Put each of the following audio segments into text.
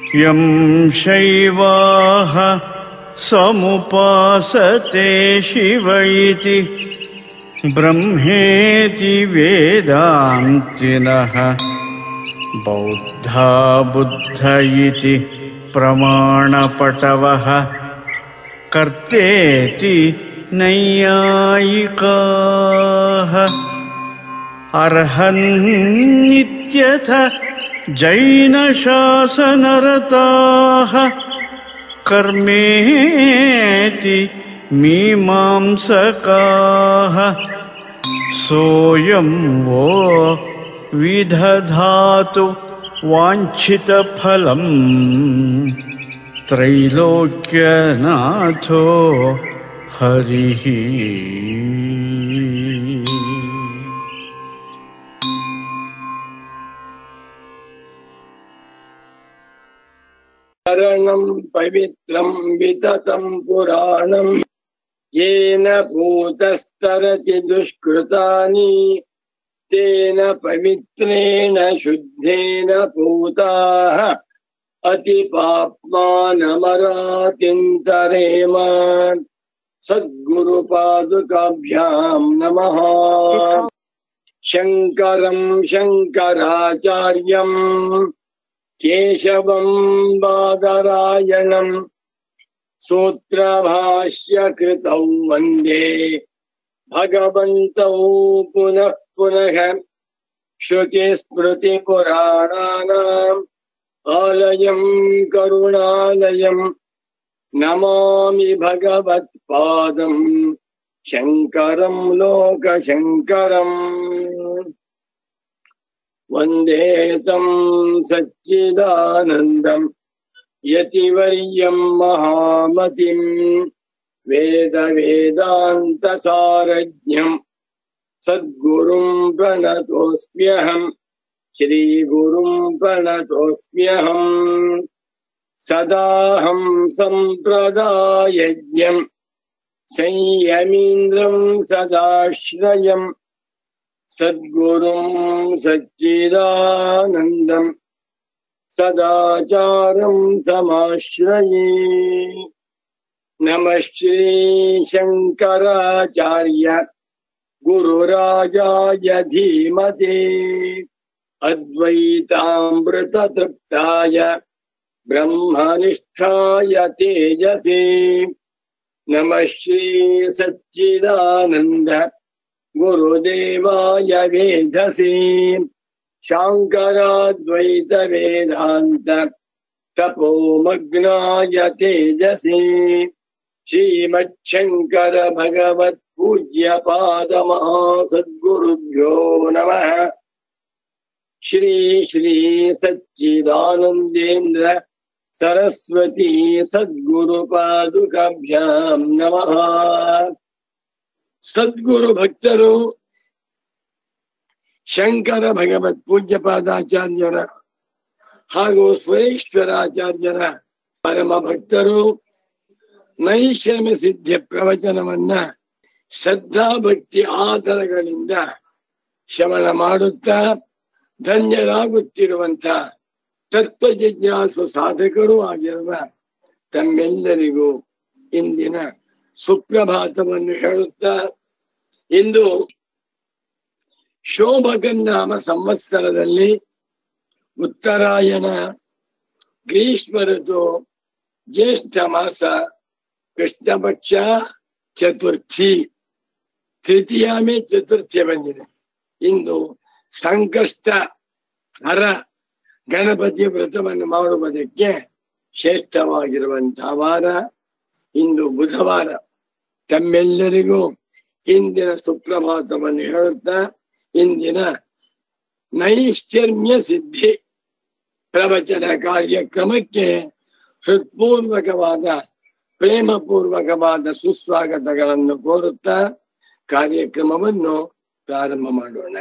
यं शैवाः समुपासते शिव इति ब्रह्मेति वेदान्तिनः बौद्धा बुद्ध इति प्रमाणपटवः कर्तेति नैयायिकाः अर्हन्नित्यथ जैनशासनरताः कर्मेति मीमांसकाः सोऽयं वो विदधातु वाञ्छितफलम् त्रैलोक्यनाथो हरिः शरणं पवित्रं विततं पुराणं येन भूतस्तरति दुष्कृतानि तेन पवित्रेण शुद्धेन पूताः अतिपाप्मानमरातिन्तरेम सद्गुरुपादुकाभ्यां नमः शङ्करं शङ्कराचार्यम् केशवं बादरायणम् सूत्रभाष्यकृतौ वन्दे भगवन्तौ पुनः पुनः श्रुतिस्मृतिपुराणानाम् आलयम् करुणालयम् नमामि भगवत्पादम् शङ्करम् लोकशङ्करम् वन्दे तं सच्चिदानन्दम् यतिवर्यम् महामतिम् वेदवेदान्तसारज्ञम् सद्गुरुम् प्रणतोऽस्म्यहम् श्रीगुरुम् प्रणतोऽस्म्यहम् सदाहं सम्प्रदायज्ञम् संयमीन्द्रम् सदाश्रयम् सद्गुरुम् सच्चिदानन्दम् सदाचारम् समाश्रये नमः श्रीशङ्कराचार्य गुरुराजाय धीमते अद्वैतामृततृप्ताय ब्रह्मनिष्ठाय तेजसे नमः श्रीसच्चिदानन्द गुरुदेवाय वेधसे शाङ्कराद्वैत वेदान्त तपोमग्नाय तेजसे श्रीमच्छङ्कर भगवत् पूज्य सद्गुरुभ्यो नमः श्री श्री सच्चिदानन्देन्द्र सरस्वती सद्गुरुपादुकाभ्याम् नमः ಸದ್ಗುರು ಭಕ್ತರು ಶಂಕರ ಭಗವತ್ ಪೂಜ್ಯ ಪಾದಾಚಾರ್ಯರ ಹಾಗೂ ಸುರೇಶ್ವರಾಚಾರ್ಯರ ಪರಮ ಭಕ್ತರು ನೈಷಮ್ಯ ಸಿದ್ಧ ಪ್ರವಚನವನ್ನ ಶ್ರದ್ಧಾ ಭಕ್ತಿ ಆಧಾರಗಳಿಂದ ಶ್ರವಣ ಮಾಡುತ್ತಾ ಧನ್ಯರಾಗುತ್ತಿರುವಂತ ತತ್ವ ಜಿಜ್ಞಾಸು ಸಾಧಕರು ಆಗಿರುವ ತಮ್ಮೆಲ್ಲರಿಗೂ ಇಂದಿನ ಸುಪ್ರಭಾತವನ್ನು ಹೇಳುತ್ತಾ ಇಂದು ಶೋಭಗನ್ನಾಮ ಸಂವತ್ಸರದಲ್ಲಿ ಉತ್ತರಾಯಣ ಗ್ರೀಷ್ಮ ಋತು ಜ್ಯೇಷ್ಠ ಮಾಸ ಕೃಷ್ಣ ಪಕ್ಷ ಚತುರ್ಥಿ ತೃತೀಯಾಮಿ ಚತುರ್ಥಿ ಬಂದಿದೆ ಇಂದು ಸಂಕಷ್ಟ ಹರ ಗಣಪತಿ ವ್ರತವನ್ನು ಮಾಡುವುದಕ್ಕೆ ಶ್ರೇಷ್ಠವಾಗಿರುವಂತಹ ವಾರ ಇಂದು ಬುಧವಾರ ತಮ್ಮೆಲ್ಲರಿಗೂ ಇಂದಿನ ಸುಪ್ರಭಾತವನ್ನು ಹೇಳುತ್ತಾ ಇಂದಿನ ನೈಷ್ಕರ್ಮ್ಯ ಸಿದ್ಧಿ ಪ್ರವಚನ ಕಾರ್ಯಕ್ರಮಕ್ಕೆ ಹೃತ್ಪೂರ್ವಕವಾದ ಪ್ರೇಮಪೂರ್ವಕವಾದ ಸುಸ್ವಾಗತಗಳನ್ನು ಕೋರುತ್ತಾ ಕಾರ್ಯಕ್ರಮವನ್ನು ಪ್ರಾರಂಭ ಮಾಡೋಣ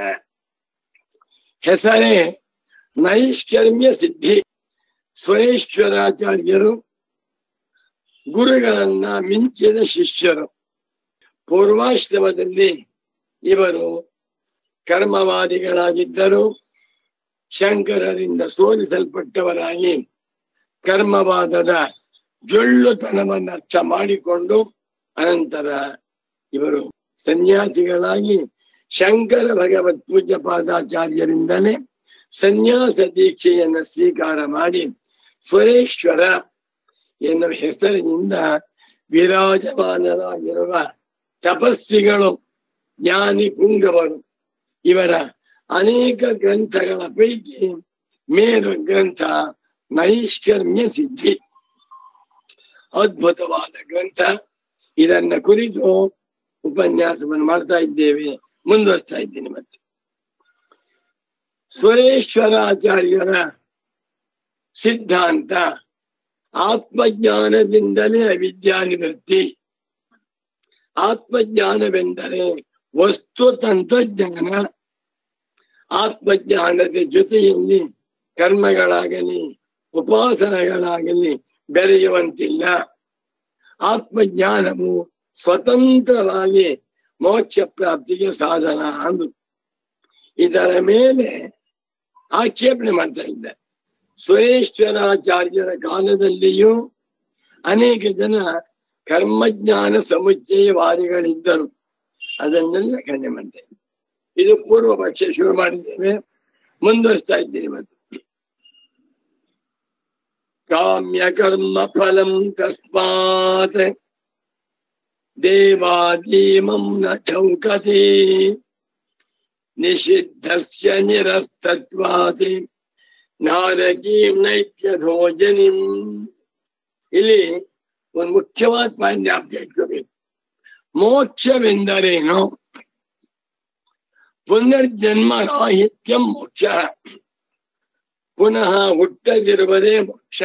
ಹೆಸರೇ ನೈಷ್ಕರ್ಮ್ಯ ಸಿದ್ಧಿ ಸುರೇಶ್ವರಾಚಾರ್ಯರು ಗುರುಗಳನ್ನ ಮಿಂಚಿದ ಶಿಷ್ಯರು ಪೂರ್ವಾಶ್ರಮದಲ್ಲಿ ಇವರು ಕರ್ಮವಾದಿಗಳಾಗಿದ್ದರು ಶಂಕರರಿಂದ ಸೋಲಿಸಲ್ಪಟ್ಟವರಾಗಿ ಕರ್ಮವಾದದ ಜೊಳ್ಳುತನವನ್ನು ಅರ್ಥ ಮಾಡಿಕೊಂಡು ಅನಂತರ ಇವರು ಸನ್ಯಾಸಿಗಳಾಗಿ ಶಂಕರ ಭಗವತ್ ಪೂಜ್ಯ ಪಾದಾಚಾರ್ಯರಿಂದಲೇ ಸನ್ಯಾಸ ದೀಕ್ಷೆಯನ್ನು ಸ್ವೀಕಾರ ಮಾಡಿ ಸ್ವರೇಶ್ವರ ಎನ್ನುವ ಹೆಸರಿನಿಂದ ವಿರಾಜಮಾನರಾಗಿರುವ ತಪಸ್ವಿಗಳು ಜ್ಞಾನಿ ಪುಂಗವರು ಇವರ ಅನೇಕ ಗ್ರಂಥಗಳ ಪೈಕಿ ಮೇರು ಗ್ರಂಥ ನೈಷ್ಕರ್ಮ್ಯ ಸಿದ್ಧಿ ಅದ್ಭುತವಾದ ಗ್ರಂಥ ಇದನ್ನ ಕುರಿತು ಉಪನ್ಯಾಸವನ್ನು ಮಾಡ್ತಾ ಇದ್ದೇವೆ ಮುಂದುವರ್ತಾ ಇದ್ದೀನಿ ಮತ್ತೆ ಸುರೇಶ್ವರಾಚಾರ್ಯರ ಸಿದ್ಧಾಂತ ಆತ್ಮಜ್ಞಾನದಿಂದಲೇ ಅವಿದ್ಯಾ ನಿವೃತ್ತಿ ಆತ್ಮಜ್ಞಾನವೆಂದರೆ ವಸ್ತು ತಂತ್ರಜ್ಞಾನ ಆತ್ಮಜ್ಞಾನದ ಜೊತೆಯಲ್ಲಿ ಕರ್ಮಗಳಾಗಲಿ ಉಪಾಸನೆಗಳಾಗಲಿ ಬೆರೆಯುವಂತಿಲ್ಲ ಆತ್ಮಜ್ಞಾನವು ಸ್ವತಂತ್ರವಾಗಿ ಮೋಕ್ಷ ಪ್ರಾಪ್ತಿಗೆ ಸಾಧನ ಅಂದು ಇದರ ಮೇಲೆ ಆಕ್ಷೇಪಣೆ ಮಾಡ್ತಾ ಇದ್ದ ಸುರೇಶ್ವರಾಚಾರ್ಯರ ಕಾಲದಲ್ಲಿಯೂ ಅನೇಕ ಜನ ಕರ್ಮಜ್ಞಾನ ಸಮುಚ್ಚಯವಾದಿಗಳಿದ್ದರು ಅದನ್ನೆಲ್ಲ ಖಂಡನೆ ಮಾಡ್ತೇವೆ ಇದು ಪೂರ್ವ ಪಕ್ಷ ಶುರು ಮಾಡಿದ್ದೇವೆ ಮುಂದುವರಿಸ್ತಾ ಇದ್ದೀನಿ ಮತ್ತು ಕಾಮ್ಯ ಕರ್ಮ ಫಲಂ ತಸ್ಮಾತ್ ದೇವಾದೀಮಂ ನ ಚೌಕತಿ ನಿಷಿದ್ಧಸ್ಯ ನಿರಸ್ತತ್ವಾತಿ ನಾರಕೀಂ ನೈತ್ಯಧೋಜನಿಂ ಇಲ್ಲಿ ಒಂದು ಮುಖ್ಯವಾದ ಪಾಯಿಂಟ್ ಜ್ಞಾಪಕ ಇಟ್ಕೋಬೇಕು ಮೋಕ್ಷವೆಂದರೇನು ಪುನರ್ಜನ್ಮ ರಾಹಿತ್ಯಂ ಮೋಕ್ಷ ಪುನಃ ಹುಟ್ಟದಿರುವುದೇ ಮೋಕ್ಷ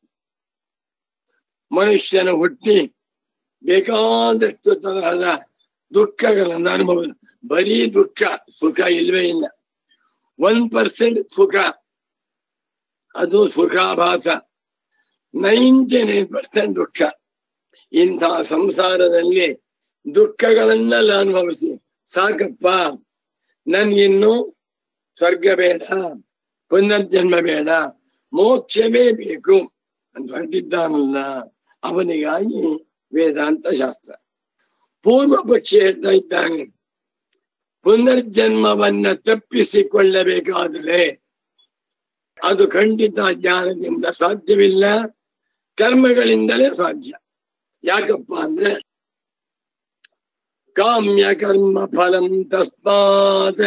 ಮನುಷ್ಯನ ಹುಟ್ಟಿ ಬೇಕಾದಷ್ಟು ತರಹದ ದುಃಖಗಳನ್ನು ಅನುಭವ ಬರೀ ದುಃಖ ಸುಖ ಇಲ್ವೇ ಇಲ್ಲ ಒನ್ ಪರ್ಸೆಂಟ್ ಸುಖ ಅದು ಸುಖಾಭಾಸ ನೈಂಟಿ ನೈನ್ ಪರ್ಸೆಂಟ್ ದುಃಖ ಇಂತಹ ಸಂಸಾರದಲ್ಲಿ ದುಃಖಗಳನ್ನೆಲ್ಲ ಅನುಭವಿಸಿ ಸಾಕಪ್ಪ ನನ್ಗಿನ್ನು ಸ್ವರ್ಗ ಬೇಡ ಪುನರ್ಜನ್ಮ ಬೇಡ ಮೋಕ್ಷವೇ ಬೇಕು ಅಂತ ಹೊರಟಿದ್ದಾನಲ್ಲ ಅವನಿಗಾಗಿ ವೇದಾಂತ ಶಾಸ್ತ್ರ ಪೂರ್ವ ಪಕ್ಷಿ ಹೇಳ್ತಾ ಇದ್ದಾನೆ ಪುನರ್ಜನ್ಮವನ್ನ ತಪ್ಪಿಸಿಕೊಳ್ಳಬೇಕಾದರೆ ಅದು ಖಂಡಿತ ಜ್ಞಾನದಿಂದ ಸಾಧ್ಯವಿಲ್ಲ ಕರ್ಮಗಳಿಂದಲೇ ಸಾಧ್ಯ ಯಾಕಪ್ಪ ಅಂದ್ರೆ ಕಾಮ್ಯ ಕರ್ಮ ಫಲಂ ತಸ್ಮಾತ್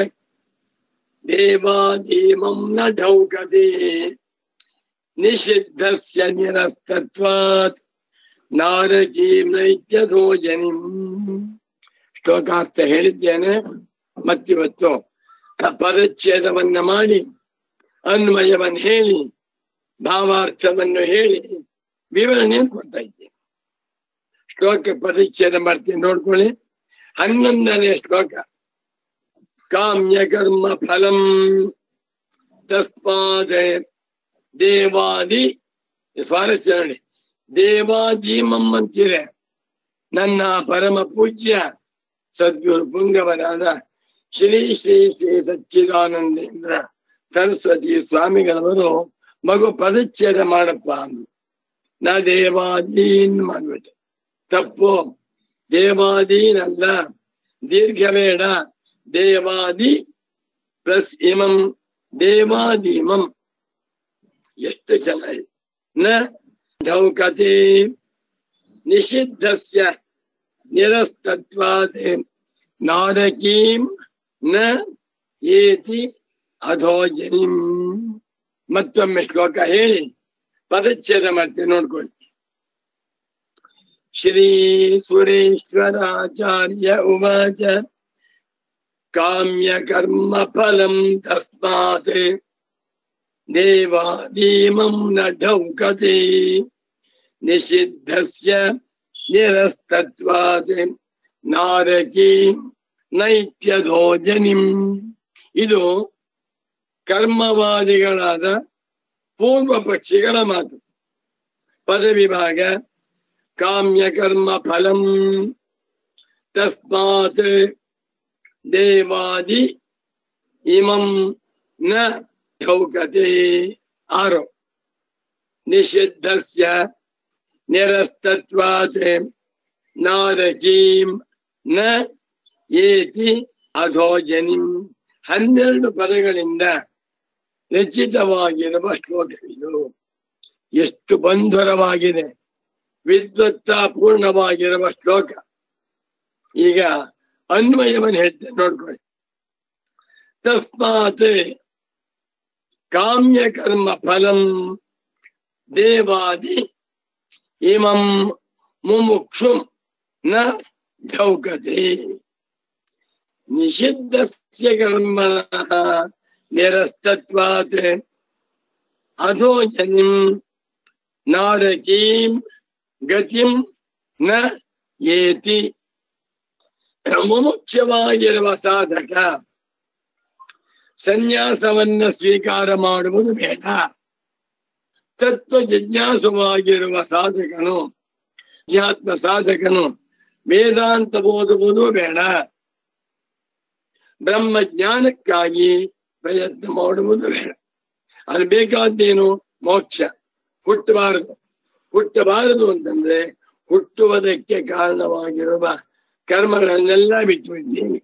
ದೇವಾದೀಮಂ ನ ಢೌಕತೆ ನಿಷಿದ್ಧಸ್ಯ ನಿರಸ್ತತ್ವಾತ್ ನಾರಕೀ ನೈತ್ಯಧೋಜನಿಂ ಶ್ಲೋಕಾರ್ಥ ಹೇಳಿದ್ದೇನೆ ಮತ್ತಿವತ್ತು ಪದಚ್ಛೇದವನ್ನ ಮಾಡಿ ಅನ್ವಯವನ್ನು ಹೇಳಿ ಭಾವಾರ್ಥವನ್ನು ಹೇಳಿ ವಿವರಣೆ ಕೊಡ್ತಾ ಇದ್ದೇನೆ ಶ್ಲೋಕ ಪರಿಚ್ಛೇದ ಮಾಡ್ತೀನಿ ನೋಡ್ಕೊಳ್ಳಿ ಹನ್ನೊಂದನೇ ಶ್ಲೋಕ ಕಾಮ್ಯ ಕರ್ಮ ಫಲಂ ತಸ್ಮಾದ ದೇವಾದಿ ಸ್ವಾರಸ್ಯ ನೋಡಿ ದೇವಾದೀಮಂ ಅಂತಿದೆ ನನ್ನ ಪರಮ ಪೂಜ್ಯ ಸದ್ಗುರು ಪುಂಗವರಾದ ಶ್ರೀ ಶ್ರೀ ಶ್ರೀ ಸಚ್ಚಿದಾನಂದೇಂದ್ರ ಸರಸ್ವತಿ ಸ್ವಾಮಿಗಳವರು ಮಗು ಪದಚ್ಛೇದ ಮಾಡಪ್ಪ ಅಂದ್ರು ನಾ ದೇವಾದೀನ್ ಮಾಡ್ಬಿಟ್ಟೆ ತಪ್ಪು ದೇವಾದೀನಲ್ಲ ದೀರ್ಘ ಬೇಡ ದೇವಾದಿ ಪ್ಲಸ್ ಇಮಂ ದೇವಾದೀಮಂ ಎಷ್ಟು ಚೆನ್ನಾಗಿದೆ ನ ಧೌಕತೆ ನಿಷಿದ್ಧಸ್ಯ ನಿರಸ್ತತ್ವಾತ್ ನಾರಕೀಂ ನ ಏತಿ ಅಧೋಜನಿಂ ಮತ್ತೊಮ್ಮೆ ಶ್ಲೋಕ ಹೇಳಿ ಪದಚ್ಛೇದ ಮಾಡ್ತೇವೆ ನೋಡ್ಕೊಳ್ಳಿ ಶ್ರೀ ಸುರೇಶ್ವರಾಚಾರ್ಯ ಉವಾಚ ಕಾಮ್ಯ ಕರ್ಮ ಫಲಂ ತಸ್ಮಾತ್ ದೇವಾದೀಮಂ ನ ಢೌಕತೆ ನಿಷಿದ್ಧಸ್ಯ ನಿರಸ್ತತ್ವಾತ್ ನಾರಕೀ ನೈತ್ಯಧೋಜನಿಂ ಇದು ಕರ್ಮವಾದಿಗಳಾದ ಪೂರ್ವ ಪಕ್ಷಿಗಳ ಮಾತು ಪದವಿಭಾಗ ಕಾಮ್ಯ ಕರ್ಮ ಫಲಂ ತಸ್ಮಾತ್ ದೇವಾದಿ ಇಮಂ ನ ಢೌಕತೆ ಆರು ನಿಷಿದ್ಧಸ್ಯ ನಿರಸ್ತತ್ವಾತ್ ನಾರಕೀಂ ನ ಏತಿ ಅಧೋಜನಿಂ ಹನ್ನೆರಡು ಪದಗಳಿಂದ ರಚಿತವಾಗಿರುವ ಶ್ಲೋಕವಿದು ಎಷ್ಟು ಬಂಧುರವಾಗಿದೆ ವಿದ್ವತ್ತ ಪೂರ್ಣವಾಗಿರುವ ಶ್ಲೋಕ ಈಗ ಅನ್ವಯವನ್ನು ಹೇಳ್ತೇನೆ ನೋಡ್ಕೊಳ್ಳಿ ತಸ್ಮಾತ್ ಕಾಮ್ಯ ಕರ್ಮ ಫಲಂ ದೇವಾದಿ ಇಮಂ ಮುಮುಕ್ಷುಂ ನ ಧೌಕತೆ ನಿಷಿದ್ಧಸ್ಯ ಕರ್ಮಣಃ ನಿರಸ್ತತ್ವಾತ್ ಅಧೋಜನಿಂ ನಾರಕೀಂ ಗತಿಂ ನ ಏತಿ ಮುಮುಕ್ಷವಾಗಿರುವ ಸಾಧಕ ಸನ್ಯಾಸವನ್ನ ಸ್ವೀಕಾರ ಮಾಡುವುದು ಬೇಡ ತತ್ವ ಜಿಜ್ಞಾಸುವಾಗಿರುವ ಸಾಧಕನು ಅಧ್ಯಾತ್ಮ ಸಾಧಕನು ವೇದಾಂತ ಓದುವುದು ಬೇಡ ಬ್ರಹ್ಮ ಜ್ಞಾನಕ್ಕಾಗಿ ಪ್ರಯತ್ನ ಮಾಡುವುದು ಬೇಡ ಅಲ್ಲಿ ಬೇಕಾದ್ದೇನು ಮೋಕ್ಷ ಹುಟ್ಟಬಾರದು ಹುಟ್ಟಬಾರದು ಅಂತಂದ್ರೆ ಹುಟ್ಟುವುದಕ್ಕೆ ಕಾರಣವಾಗಿರುವ ಕರ್ಮಗಳನ್ನೆಲ್ಲ ಬಿಟ್ಟು ಬಿಡ್ತೀನಿ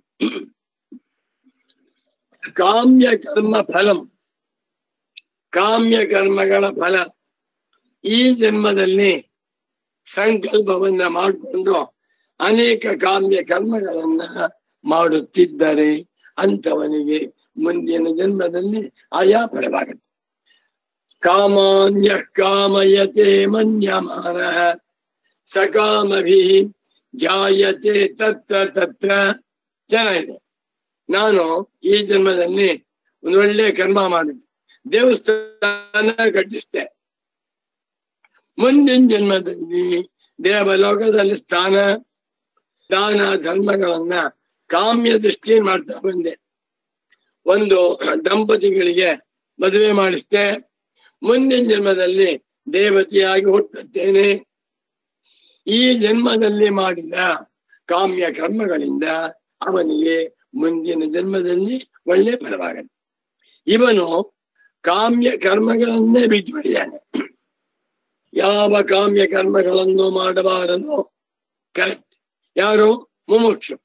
ಕಾಮ್ಯ ಕರ್ಮ ಫಲಂ ಕಾಮ್ಯ ಕರ್ಮಗಳ ಫಲ ಈ ಜನ್ಮದಲ್ಲಿ ಸಂಕಲ್ಪವನ್ನ ಮಾಡಿಕೊಂಡು ಅನೇಕ ಕಾಮ್ಯ ಕರ್ಮಗಳನ್ನ ಮಾಡುತ್ತಿದ್ದರೆ ಅಂತವನಿಗೆ ಮುಂದಿನ ಜನ್ಮದಲ್ಲಿ ಆಯಾ ಫಲವಾಗುತ್ತೆ ಕಾಮಾನ್ಯ ಕಾಮಯತೆ ಮನ್ಯಮಾನ ಸಕಾಮಭಿ ಜಾಯತೆ ತತ್ರ ತತ್ರ ಚೆನ್ನಾಗಿದೆ ನಾನು ಈ ಜನ್ಮದಲ್ಲಿ ಒಂದು ಒಳ್ಳೆ ಕರ್ಮ ಮಾಡಿದೆ ದೇವಸ್ಥಾನ ಕಟ್ಟಿಸ್ತೆ ಮುಂದಿನ ಜನ್ಮದಲ್ಲಿ ದೇವಲೋಕದಲ್ಲಿ ಸ್ಥಾನ ದಾನ ಧರ್ಮಗಳನ್ನ ಕಾಮ್ಯ ದೃಷ್ಟಿ ಮಾಡ್ತಾ ಬಂದೆ ಒಂದು ದಂಪತಿಗಳಿಗೆ ಮದುವೆ ಮಾಡಿಸ್ತೆ ಮುಂದಿನ ಜನ್ಮದಲ್ಲಿ ದೇವತೆಯಾಗಿ ಹುಟ್ಟುತ್ತೇನೆ ಈ ಜನ್ಮದಲ್ಲಿ ಮಾಡಿದ ಕಾಮ್ಯ ಕರ್ಮಗಳಿಂದ ಅವನಿಗೆ ಮುಂದಿನ ಜನ್ಮದಲ್ಲಿ ಒಳ್ಳೆ ಫಲವಾಗತ್ತೆ ಇವನು ಕಾಮ್ಯ ಕರ್ಮಗಳನ್ನೇ ಬಿಟ್ಟು ಬಿಟ್ಟಿದ್ದಾನೆ ಯಾವ ಕಾಮ್ಯ ಕರ್ಮಗಳನ್ನು ಮಾಡಬಾರದು ಕರೆಕ್ಟ್ ಯಾರು ಮುಮುಕ್ಷು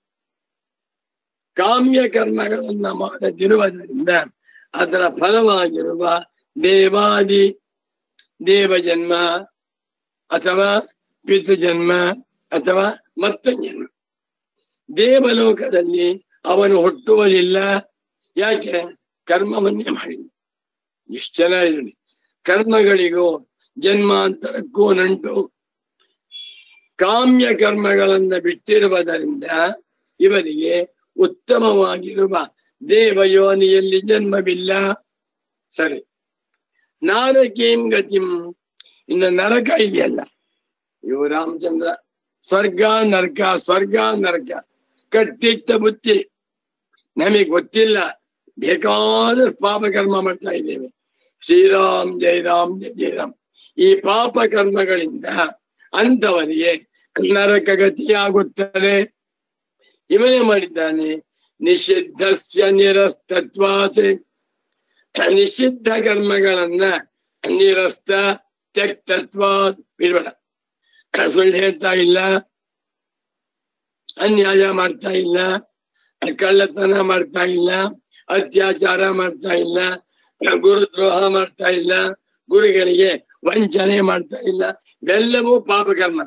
ಕಾಮ್ಯ ಕರ್ಮಗಳನ್ನ ಮಾಡದಿರುವುದರಿಂದ ಅದರ ಫಲವಾಗಿರುವ ದೇವಾದಿ ದೇವ ಜನ್ಮ ಅಥವಾ ಪಿತೃ ಜನ್ಮ ಅಥವಾ ಮತ್ತೊಂದು ಜನ್ಮ ದೇವಲೋಕದಲ್ಲಿ ಅವನು ಹುಟ್ಟುವುದಿಲ್ಲ ಯಾಕೆ ಕರ್ಮವನ್ನೇ ಮಾಡಿ ಎಷ್ಟು ಚೆನ್ನಾಗಿದೆ ಕರ್ಮಗಳಿಗೂ ಜನ್ಮಾಂತರಕ್ಕೂ ನಂಟು ಕಾಮ್ಯ ಕರ್ಮಗಳನ್ನ ಬಿಟ್ಟಿರುವುದರಿಂದ ಇವರಿಗೆ ಉತ್ತಮವಾಗಿರುವ ದೇವಯೋನಿಯಲ್ಲಿ ಜನ್ಮವಿಲ್ಲ ಸರಿ ನಾರಕೀಂ ಗತಿಂ ಇನ್ನು ನರಕ ಇದೆಯಲ್ಲ ಇವು ರಾಮಚಂದ್ರ ಸ್ವರ್ಗ ನರಕ ಸ್ವರ್ಗ ನರಕ ಕಟ್ಟಿಟ್ಟ ಬುತ್ತಿ ನಮಗೆ ಗೊತ್ತಿಲ್ಲ ಬೇಕಾದ ಪಾಪ ಕರ್ಮ ಮಾಡ್ತಾ ಇದ್ದೇವೆ ಶ್ರೀರಾಮ್ ಜೈ ರಾಮ್ ಜೈ ಜೈ ರಾಮ್ ಈ ಪಾಪ ಕರ್ಮಗಳಿಂದ ಅಂಥವನಿಗೆ ನರಕ ಗತಿಯಾಗುತ್ತದೆ ಇವನೇ ಮಾಡಿದ್ದಾನೆ ನಿಷಿದ್ಧಸ್ಯ ನಿರಸ್ತತ್ವಾತ್ ನಿಷಿದ್ಧ ಕರ್ಮಗಳನ್ನ ನಿರಸ್ತ ತ್ಯಕ್ತತ್ವಾತ್ ಬಿಡ್ಬೇಡ ಸುಳ್ಳು ಹೇಳ್ತಾ ಇಲ್ಲ ಅನ್ಯಾಯ ಮಾಡ್ತಾ ಇಲ್ಲ ಕಳ್ಳತನ ಮಾಡ್ತಾ ಇಲ್ಲ ಅತ್ಯಾಚಾರ ಮಾಡ್ತಾ ಇಲ್ಲ ಗುರುದ್ರೋಹ ಮಾಡ್ತಾ ಇಲ್ಲ ಗುರುಗಳಿಗೆ ವಂಚನೆ ಮಾಡ್ತಾ ಇಲ್ಲ ಇವೆಲ್ಲವೂ ಪಾಪಕರ್ಮ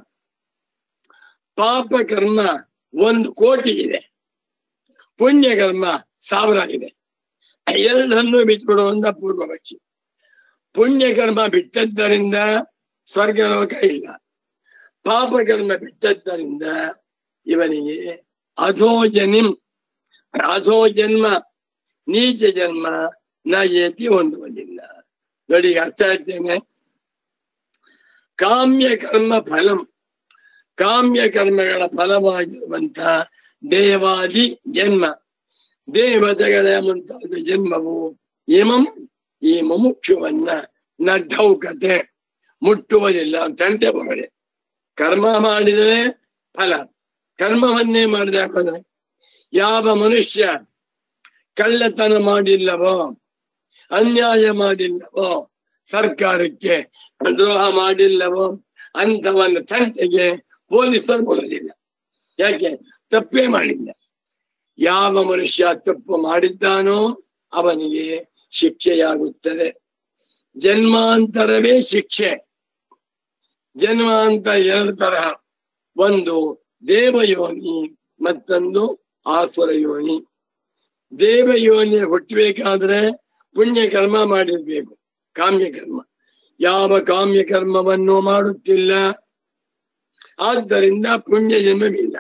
ಪಾಪಕರ್ಮ ಒಂದು ಕೋಟಿ ಇದೆ ಪುಣ್ಯಕರ್ಮ ಸಾವಿರ ಇದೆ ಎರಡನ್ನು ಬಿಟ್ಕೊಡುವಂತ ಪೂರ್ವ ಪಕ್ಷಿ ಪುಣ್ಯಕರ್ಮ ಬಿಟ್ಟದ್ದರಿಂದ ಸ್ವರ್ಗಲೋಕ ಇಲ್ಲ ಪಾಪಕರ್ಮ ಬಿಟ್ಟದ್ದರಿಂದ ಇವನಿಗೆ ಅಧೋಜನಿಂ ಅಧೋ ಜನ್ಮ ನೀಚ ಜನ್ಮ ನ ಏತಿ ಹೊಂದುವುದಿಲ್ಲ ನೋಡಿ ಈಗ ಅರ್ಥ ಹೇಳ್ತೇನೆ ಕಾಮ್ಯ ಕರ್ಮ ಫಲಂ ಕಾಮ್ಯ ಕರ್ಮಗಳ ಫಲವಾಗಿರುವಂತ ದೇವಾದಿ ಜನ್ಮ ದೇವತೆಗಳ ಮುಂತಾದ ಜನ್ಮವು ಇಮಂ ಈ ಮುಮುಕ್ಷುವನ್ನ ನಡ್ಡೌಕತೆ ಮುಟ್ಟುವುದಿಲ್ಲ ತಂಟೆ ಬರದೆ ಕರ್ಮ ಮಾಡಿದರೆ ಫಲ ಕರ್ಮವನ್ನೇ ಮಾಡದೆ ಹೋದ್ರೆ ಯಾವ ಮನುಷ್ಯ ಕಳ್ಳತನ ಮಾಡಿಲ್ಲವೋ ಅನ್ಯಾಯ ಮಾಡಿಲ್ಲವೋ ಸರ್ಕಾರಕ್ಕೆ ದ್ರೋಹ ಮಾಡಿಲ್ಲವೋ ಅಂತವನ್ನ ತಂಟೆಗೆ ಪೊಲೀಸರು ಬರೋದಿಲ್ಲ ಯಾಕೆ ತಪ್ಪೇ ಮಾಡಿಲ್ಲ ಯಾವ ಮನುಷ್ಯ ತಪ್ಪು ಮಾಡಿದ್ದಾನೋ ಅವನಿಗೆ ಶಿಕ್ಷೆಯಾಗುತ್ತದೆ ಜನ್ಮಾಂತರವೇ ಶಿಕ್ಷೆ ಜನ್ಮಾಂತರ ಎರಡು ತರಹ ಒಂದು ದೇವಯೋನಿ ಮತ್ತೊಂದು ಆಸುರ ಯೋನಿ ದೇವಯೋನಿ ಹುಟ್ಟಬೇಕಾದ್ರೆ ಪುಣ್ಯ ಕರ್ಮ ಮಾಡಿರ್ಬೇಕು ಕಾಮ್ಯ ಕರ್ಮ ಯಾವ ಕಾಮ್ಯ ಕರ್ಮವನ್ನು ಮಾಡುತ್ತಿಲ್ಲ ಆದ್ದರಿಂದ ಪುಣ್ಯ ಜನ್ಮವಿಲ್ಲ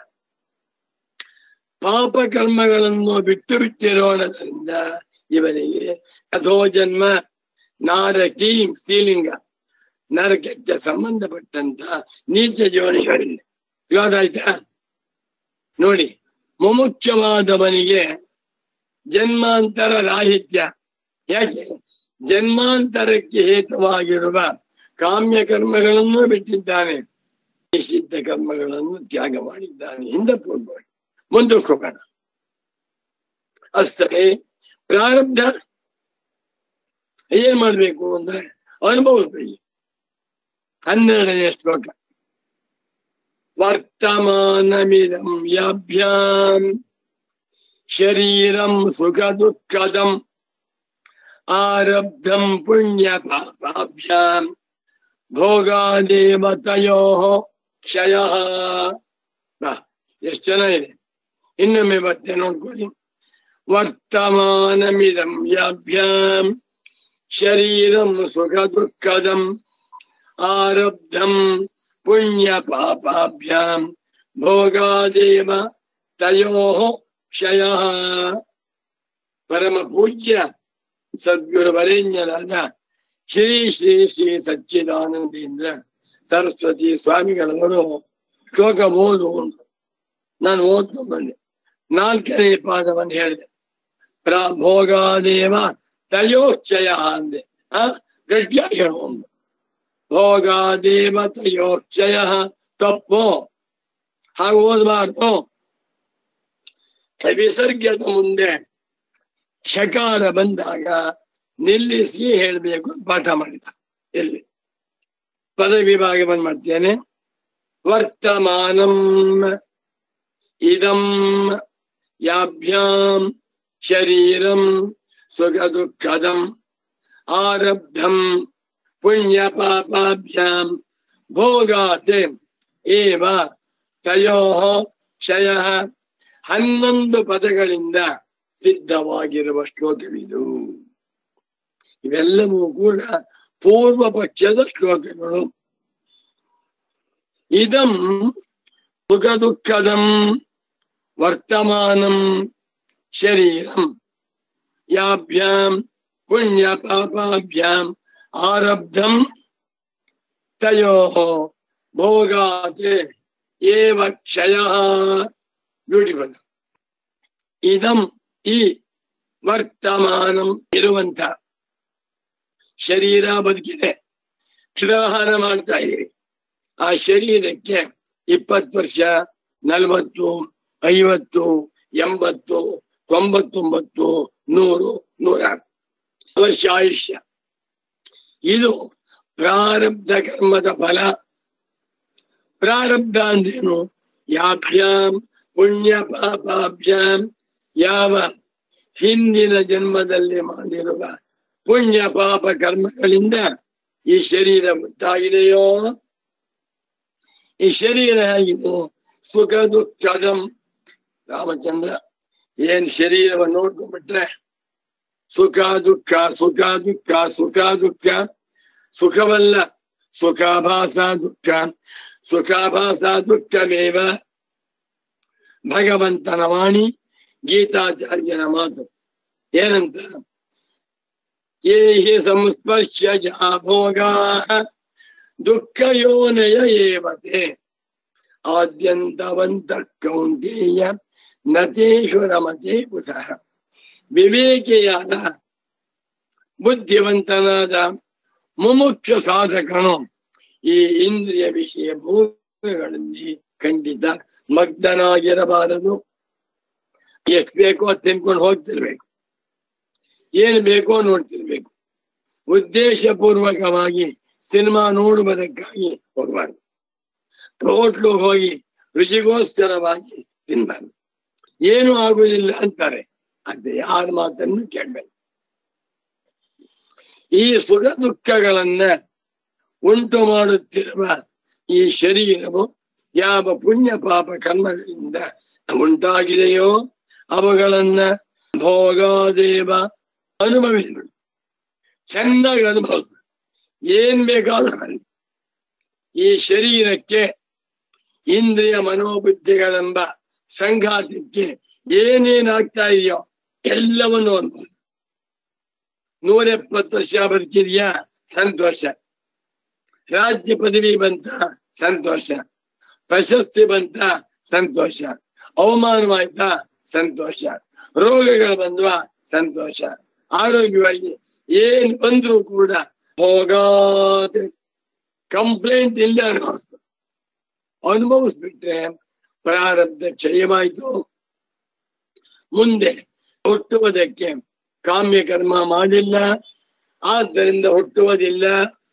ಪಾಪ ಕರ್ಮಗಳನ್ನು ಬಿಟ್ಟು ಬಿಟ್ಟಿರೋಣದ್ರಿಂದ ಇವನಿಗೆ ಅಧೋ ಜನ್ಮ ನಾರಕಿ ಸ್ತ್ರೀಲಿಂಗ ನರಕಕ್ಕೆ ಸಂಬಂಧಪಟ್ಟಂತ ನೀಚ ಜೀವನಗಳಿಲ್ಲ ಇವಾಗಾಯ್ತಾ ನೋಡಿ ಮುಮುಕ್ಷವಾದವನಿಗೆ ಜನ್ಮಾಂತರ ರಾಹಿತ್ಯ ಯಾಕೆ ಜನ್ಮಾಂತರಕ್ಕೆ ಹೇತುವಾಗಿರುವ ಕಾಮ್ಯ ಕರ್ಮಗಳನ್ನು ಬಿಟ್ಟಿದ್ದಾನೆ ನಿಷಿದ್ಧ ಕರ್ಮಗಳನ್ನು ತ್ಯಾಗ ಮಾಡಿದ್ದಾನೆ ಹಿಂದಕ್ಕೆ ಹೋಗ್ಬೇಡ ಮುಂದಕ್ಕೆ ಹೋಗೋಣ ಅಷ್ಟೇ ಪ್ರಾರಬ್ಧ ಏನ್ ಮಾಡ್ಬೇಕು ಅಂದ್ರೆ ಅನುಭವಿಸ್ಬೇಕು ಹನ್ನೆರಡನೇ ಶ್ಲೋಕ ವರ್ತಮಾನಮಿದಂ ಯಾಭ್ಯಾಂ ಶರೀರಂ ಸುಖ ದುಃಖದಂ ಆರಬ್ಧಂ ಪುಣ್ಯ ಪಾಪಾಭ್ಯಾಂ ಭೋಗಾದೇವತಯೋ ಕ್ಷಯ ಎಷ್ಟು ಚೆನ್ನಾಗಿದೆ ಇನ್ನೊಮ್ಮೆ ಮತ್ತೆ ನೋಡ್ಕೊಳ್ಳಿ ವರ್ತಮಾನಮಿದಂ ಯಾಭ್ಯಾಂ ಶರೀರಂ ಸುಖ ದುಃಖದಂ ಆರಬ್ಧಂ ಪುಣ್ಯ ಪಾಪಾಭ್ಯಾಂ ಭೋಗಾದೇವ ತಯೋ ಕ್ಷಯ ಪರಮ ಪೂಜ್ಯ ಸದ್ಗುರು ವರೇಣ್ಯರಾದ ಶ್ರೀ ಶ್ರೀ ಶ್ರೀ ಸಚ್ಚಿದಾನಂದೇಂದ್ರ ಸರಸ್ವತಿ ಸ್ವಾಮಿಗಳವರು ಶ್ಲೋಕ ಓದು ಅಂದ್ರು. ನಾನು ಓದ್ಕೊಂಡು ಬಂದೆ ನಾಲ್ಕನೇ ಪಾದವನ್ನು ಹೇಳಿದೆ ಭೋಗಾದೇವ ತಯೋಕ್ಷಯ ಅಂದೆ ಆ ಗಟ್ಟಿಯಾಗಿ ಹೇಳುವುದು ಭೋಗಾದೇವ ತಯೋಕ್ಷಯ ತಪ್ಪು ಹಾಗೆ ಓದಬಾರ್ದು ವಿಸರ್ಗದ ಮುಂದೆ ಶಕಾರ ಬಂದಾಗ ನಿಲ್ಲಿಸಿ ಹೇಳಬೇಕು ಪಾಠ ಮಾಡಿದ ಎಲ್ಲಿ ಪದ ವಿಭಾಗವನ್ನು ಮಾಡ್ತೇನೆ ವರ್ತಮಾನಂ ಇದಂ ಯಾಭ್ಯಾಂ ಶರೀರಂ ಸುಖ ದುಃಖದಂ ಆರಬ್ಧಂ ಪುಣ್ಯ ಪಾಪಾಭ್ಯಾಂ ಭೋಗಾತ್ ಏವ ತಯೋ ಕ್ಷಯ ಹನ್ನೊಂದು ಪದಗಳಿಂದ ಸಿದ್ಧವಾಗಿರುವ ಶ್ಲೋಕವಿದು ಇವೆಲ್ಲವೂ ಕೂಡ ಪೂರ್ವ ಪಕ್ಷದ ಶ್ಲೋಕಗಳು ಇದಂ ಸುಖ ದುಃಖದಂ ವರ್ತಮಾನಂ ಶರೀರಂ ಯಾಭ್ಯಾಂ ಪುಣ್ಯ ಪಾಪಾಭ್ಯಾಂ ಆರಬ್ಧಂ ತಯೋ ಭೋಗಾತ್ ಏವ ಕ್ಷಯ ಬ್ಯೂಟಿಫುಲ್ ಇದಂ ಈ ವರ್ತಮಾನಂ ಇರುವಂತ ಶರೀರ ಬದುಕಿದೆ ವ್ಯವಹಾರ ಮಾಡ್ತಾ ಇದೀವಿ ಆ ಶರೀರಕ್ಕೆ ಇಪ್ಪತ್ತು ವರ್ಷ ನಲವತ್ತು ಐವತ್ತು ಎಂಬತ್ತು ತೊಂಬತ್ತೊಂಬತ್ತು ನೂರು ನೂರ ವರ್ಷ ಆಯುಷ್ಯ ಇದು ಪ್ರಾರಬ್ಧ ಕರ್ಮದ ಫಲ ಪ್ರಾರಬ್ಧ ಅಂದ್ರೇನು ಯಾಭ್ಯಾಂ ಪುಣ್ಯ ಪಾಪಾಭ್ಯಾಂ ಯಾವ ಹಿಂದಿನ ಜನ್ಮದಲ್ಲಿ ಮಾಡಿರುವ ಪುಣ್ಯ ಪಾಪ ಕರ್ಮಗಳಿಂದ ಈ ಶರೀರ ಉಂಟಾಗಿದೆಯೋ ಈ ಶರೀರ ಹೇಗಿದೆ ಸುಖ ದುಃಖದಂ ರಾಮಚಂದ್ರ ಏನ್ ಶರೀರವನ್ನು ನೋಡ್ಕೊಂಡ್ಬಿಟ್ರೆ ಸುಖ ದುಃಖ ಸುಖ ದುಃಖ ಸುಖ ದುಃಖ ಸುಖವಲ್ಲ ಸುಖಾಭಾಸ ದುಃಖ ಸುಖಾಭಾಸ ದುಃಖಮೇವ ಭಗವಂತನ ವಾಣಿ ಗೀತಾಚಾರ್ಯನ ಮಾತು ಏನಂತ ಯೇ ಹಿ ಸಂಸ್ಪರ್ಶ್ಯ ಯಾ ಭೋಗಾ ದುಃಖಯೋನಯ ಏವತೆ ಆದ್ಯಂತವಂತ ಕೌಂಟೇಯ ನತೇಶು ರಮತೆ ಕುತಃ ವಿವೇಕಿಯಾದ ಬುದ್ಧಿವಂತನಾದ ಮುಮುಕ್ಷ ಸಾಧಕನು ಈ ಇಂದ್ರಿಯ ವಿಷಯ ಭೋಗಗಳಲ್ಲಿ ಖಂಡಿತ ಮಗ್ನನಾಗಿರಬಾರದು ಎಷ್ಟು ಬೇಕೋ ಅದು ತಿನ್ಕೊಂಡು ಹೋಗ್ತಿರ್ಬೇಕು ಏನ್ ಬೇಕೋ ನೋಡ್ತಿರ್ಬೇಕು ಉದ್ದೇಶಪೂರ್ವಕವಾಗಿ ಸಿನಿಮಾ ನೋಡುವುದಕ್ಕಾಗಿ ಹೋಗಬಾರ್ದು ಹೋಟ್ಲು ಹೋಗಿ ರುಚಿಗೋಸ್ಕರವಾಗಿ ತಿನ್ಬಾರ್ದು ಏನು ಆಗುವುದಿಲ್ಲ ಅಂತಾರೆ ಅದೇ ಯಾರ ಮಾತನ್ನು ಕೇಳಬೇಕು ಈ ಸುಖ ದುಃಖಗಳನ್ನ ಉಂಟು ಮಾಡುತ್ತಿರುವ ಈ ಶರೀರವು ಯಾವ ಪುಣ್ಯ ಪಾಪ ಕರ್ಮಗಳಿಂದ ಉಂಟಾಗಿದೆಯೋ ಅವುಗಳನ್ನ ಭೋಗಾದೇವ ಅನುಭವಿಸಬೇಡು ಚೆನ್ನಾಗಿ ಅನುಭವಿಸ್ಬೇಡು ಏನ್ ಬೇಕಾದ್ರೂ ಮಾಡಿ. ಈ ಶರೀರಕ್ಕೆ ಇಂದ್ರಿಯ ಮನೋಬುದ್ಧಿಗಳೆಂಬ ಸಂಘಾತಕ್ಕೆ ಏನೇನಾಗ್ತಾ ಇದೆಯೋ ಎಲ್ಲವನ್ನು ಅನುಭವ ನೂರ ಎಪ್ಪತ್ತು ವರ್ಷ ಬದುಕಿದ್ಯಾ ಸಂತೋಷ ರಾಜ್ಯ ಪದವಿ ಬಂತ ಸಂತೋಷ ಪ್ರಶಸ್ತಿ ಬಂತ ಸಂತೋಷ ಅವಮಾನವಾಯ್ತಾ ಸಂತೋಷ ರೋಗಗಳು ಬಂದ್ವಾ ಸಂತೋಷ ಆರೋಗ್ಯವಾಗಿ ಏನ್ ಬಂದ್ರು ಕೂಡ ಹೋಗಾದ ಕಂಪ್ಲೇಂಟ್ ಇಲ್ಲ ಅನುಭವಿಸ್ತು ಅನುಭವಿಸ್ಬಿಟ್ರೆ ಪ್ರಾರಬ್ಧ ಕ್ಷಯವಾಯ್ತು ಮುಂದೆ ಹುಟ್ಟುವುದಕ್ಕೆ ಕಾಮ್ಯ ಕರ್ಮ ಮಾಡಿಲ್ಲ ಆದ್ದರಿಂದ ಹುಟ್ಟುವುದಿಲ್ಲ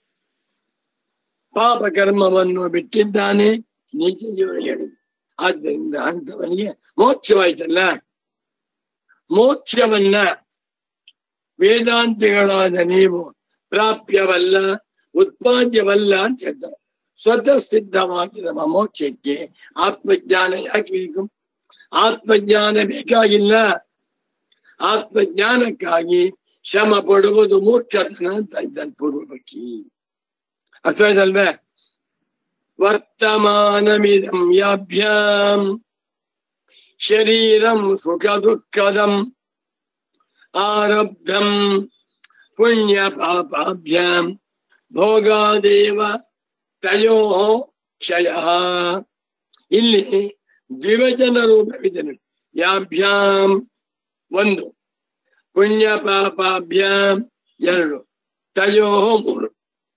ಪಾಪ ಕರ್ಮವನ್ನು ಬಿಟ್ಟಿದ್ದಾನೆ ನೀಚ ಜೀವನ ಹೇಳಿದ ಆದ್ದರಿಂದ ಅಂತವನಿಗೆ ಮೋಕ್ಷವಾಯ್ತಲ್ಲ ಮೋಕ್ಷವನ್ನ ವೇದಾಂತಿಗಳಾದ ನೀವು ಪ್ರಾಪ್ಯವಲ್ಲ ಉತ್ಪಾದ್ಯವಲ್ಲ ಅಂತ ಹೇಳ್ತಾರೆ ಸ್ವತಃ ಸಿದ್ಧವಾಗಿರುವ ಮೋಕ್ಷಕ್ಕೆ ಆತ್ಮಜ್ಞಾನ ಯಾಕೆ ಬೇಕು ಆತ್ಮಜ್ಞಾನ ಬೇಕಾಗಿಲ್ಲ ಆತ್ಮಜ್ಞಾನಕ್ಕಾಗಿ ಶ್ರಮ ಪಡುವುದು ಮೂರ್ಖತನ ಅಂತ ಇದ್ದಾನೆ ಪೂರ್ವಪಕ್ಷಿ ಅರ್ಥವಾಯ್ತಲ್ವೇ ವರ್ತಮಾನಮಿದಂ ಯಾಭ್ಯಾಂ ಶರೀರಂ ಸುಖ ದುಃಖದಂ ಆರಬ್ಧಂ ಪುಣ್ಯ ಪಾಪಾಭ್ಯಾಂ ಭೋಗಾದೇವ ತಯೋ ಕ್ಷಯ ಇಲ್ಲಿ ದ್ವಿವಚನ ರೂಪವಿದೆ ನೋಡಿ. ಯಾಭ್ಯಾಂ ಒಂದು ಪುಣ್ಯ ಪಾಪಾಭ್ಯಾಂ ಎರಡು ತಯೋ ಮೂರು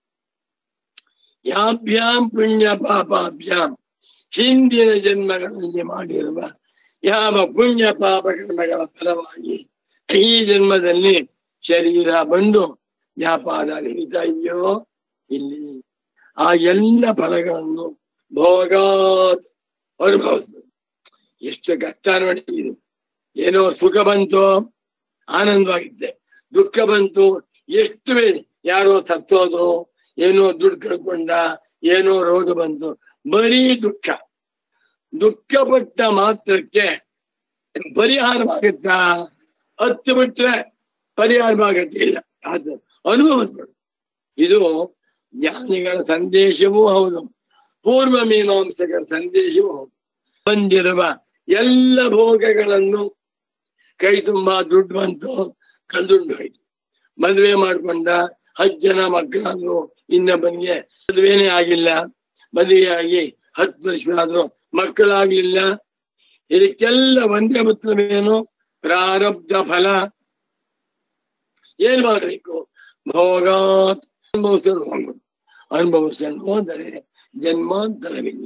ಯಾಭ್ಯಾಂ ಪುಣ್ಯ ಪಾಪಾಭ್ಯಾಂ ಹಿಂದಿನ ಜನ್ಮಗಳಲ್ಲಿ ಮಾಡಿರುವ ಯಾವ ಪುಣ್ಯ ಪಾಪ ಕರ್ಮಗಳ ಫಲವಾಗಿ ಈ ಜನ್ಮದಲ್ಲಿ ಶರೀರ ಬಂದು ವ್ಯಾಪಾರ ನಡೀತಾ ಇದೆಯೋ ಇಲ್ಲಿ ಆ ಎಲ್ಲ ಫಲಗಳನ್ನು ಭೋಗಾತ್ ಅನುಭವಿಸ್ಬೇಕು ಎಷ್ಟು ಕಷ್ಟ ನೋಡಿ ಇದು ಏನೋ ಸುಖ ಬಂತು ಆನಂದವಾಗಿದ್ದೆ ದುಃಖ ಬಂತು ಎಷ್ಟು ಬೇ- ಯಾರೋ ಸತ್ತೋದ್ರು ಏನೋ ದುಡ್ಡು ಕಳ್ಕೊಂಡ ಏನೋ ರೋಗ ಬಂತು ಬರೀ ದುಃಖ ದುಃಖಪಟ್ಟ ಮಾತ್ರಕ್ಕೆ ಪರಿಹಾರವಾಗುತ್ತಾ ಹತ್ತು ಬಿಟ್ರೆ ಪರಿಹಾರವಾಗತ್ತೆ ಇಲ್ಲ ಅದು ಅನುಭವಿಸ್ಬೇಡು ಇದು ಜ್ಞಾನಿಗಳ ಸಂದೇಶವೂ ಹೌದು ಪೂರ್ವ ಮೀಮಾಂಸಕರ ಸಂದೇಶವೂ ಹೌದು ಬಂದಿರುವ ಎಲ್ಲ ಭೋಗಗಳನ್ನು ಕೈ ತುಂಬಾ ದುಡ್ಡು ಬಂತು ಕಳ್ದುಂಡು ಹೋಯ್ತು ಮದುವೆ ಮಾಡ್ಕೊಂಡ ಹತ್ತು ಜನ ಮಕ್ಕಳಾದ್ರು ಇನ್ನೊಬ್ಬನಿಗೆ ಮದುವೆನೇ ಆಗಿಲ್ಲ ಮದುವೆ ಆಗಿ ಹತ್ತು ವರ್ಷ ಆದ್ರು ಮಕ್ಕಳಾಗ್ಲಿಲ್ಲ ಇದಕ್ಕೆಲ್ಲ ಒಂದೇ ಉತ್ತರವೇನು ಪ್ರಾರಬ್ಧ ಫಲ ಏನ್ ಮಾಡ್ಬೇಕು ಭೋಗಾತ್ ಅನುಭವಿಸಲು ಹೋಗ್ಬೇಕು ಅನುಭವಿಸಲು ಹೋದರೆ ಜನ್ಮಾಂತರವಿಲ್ಲ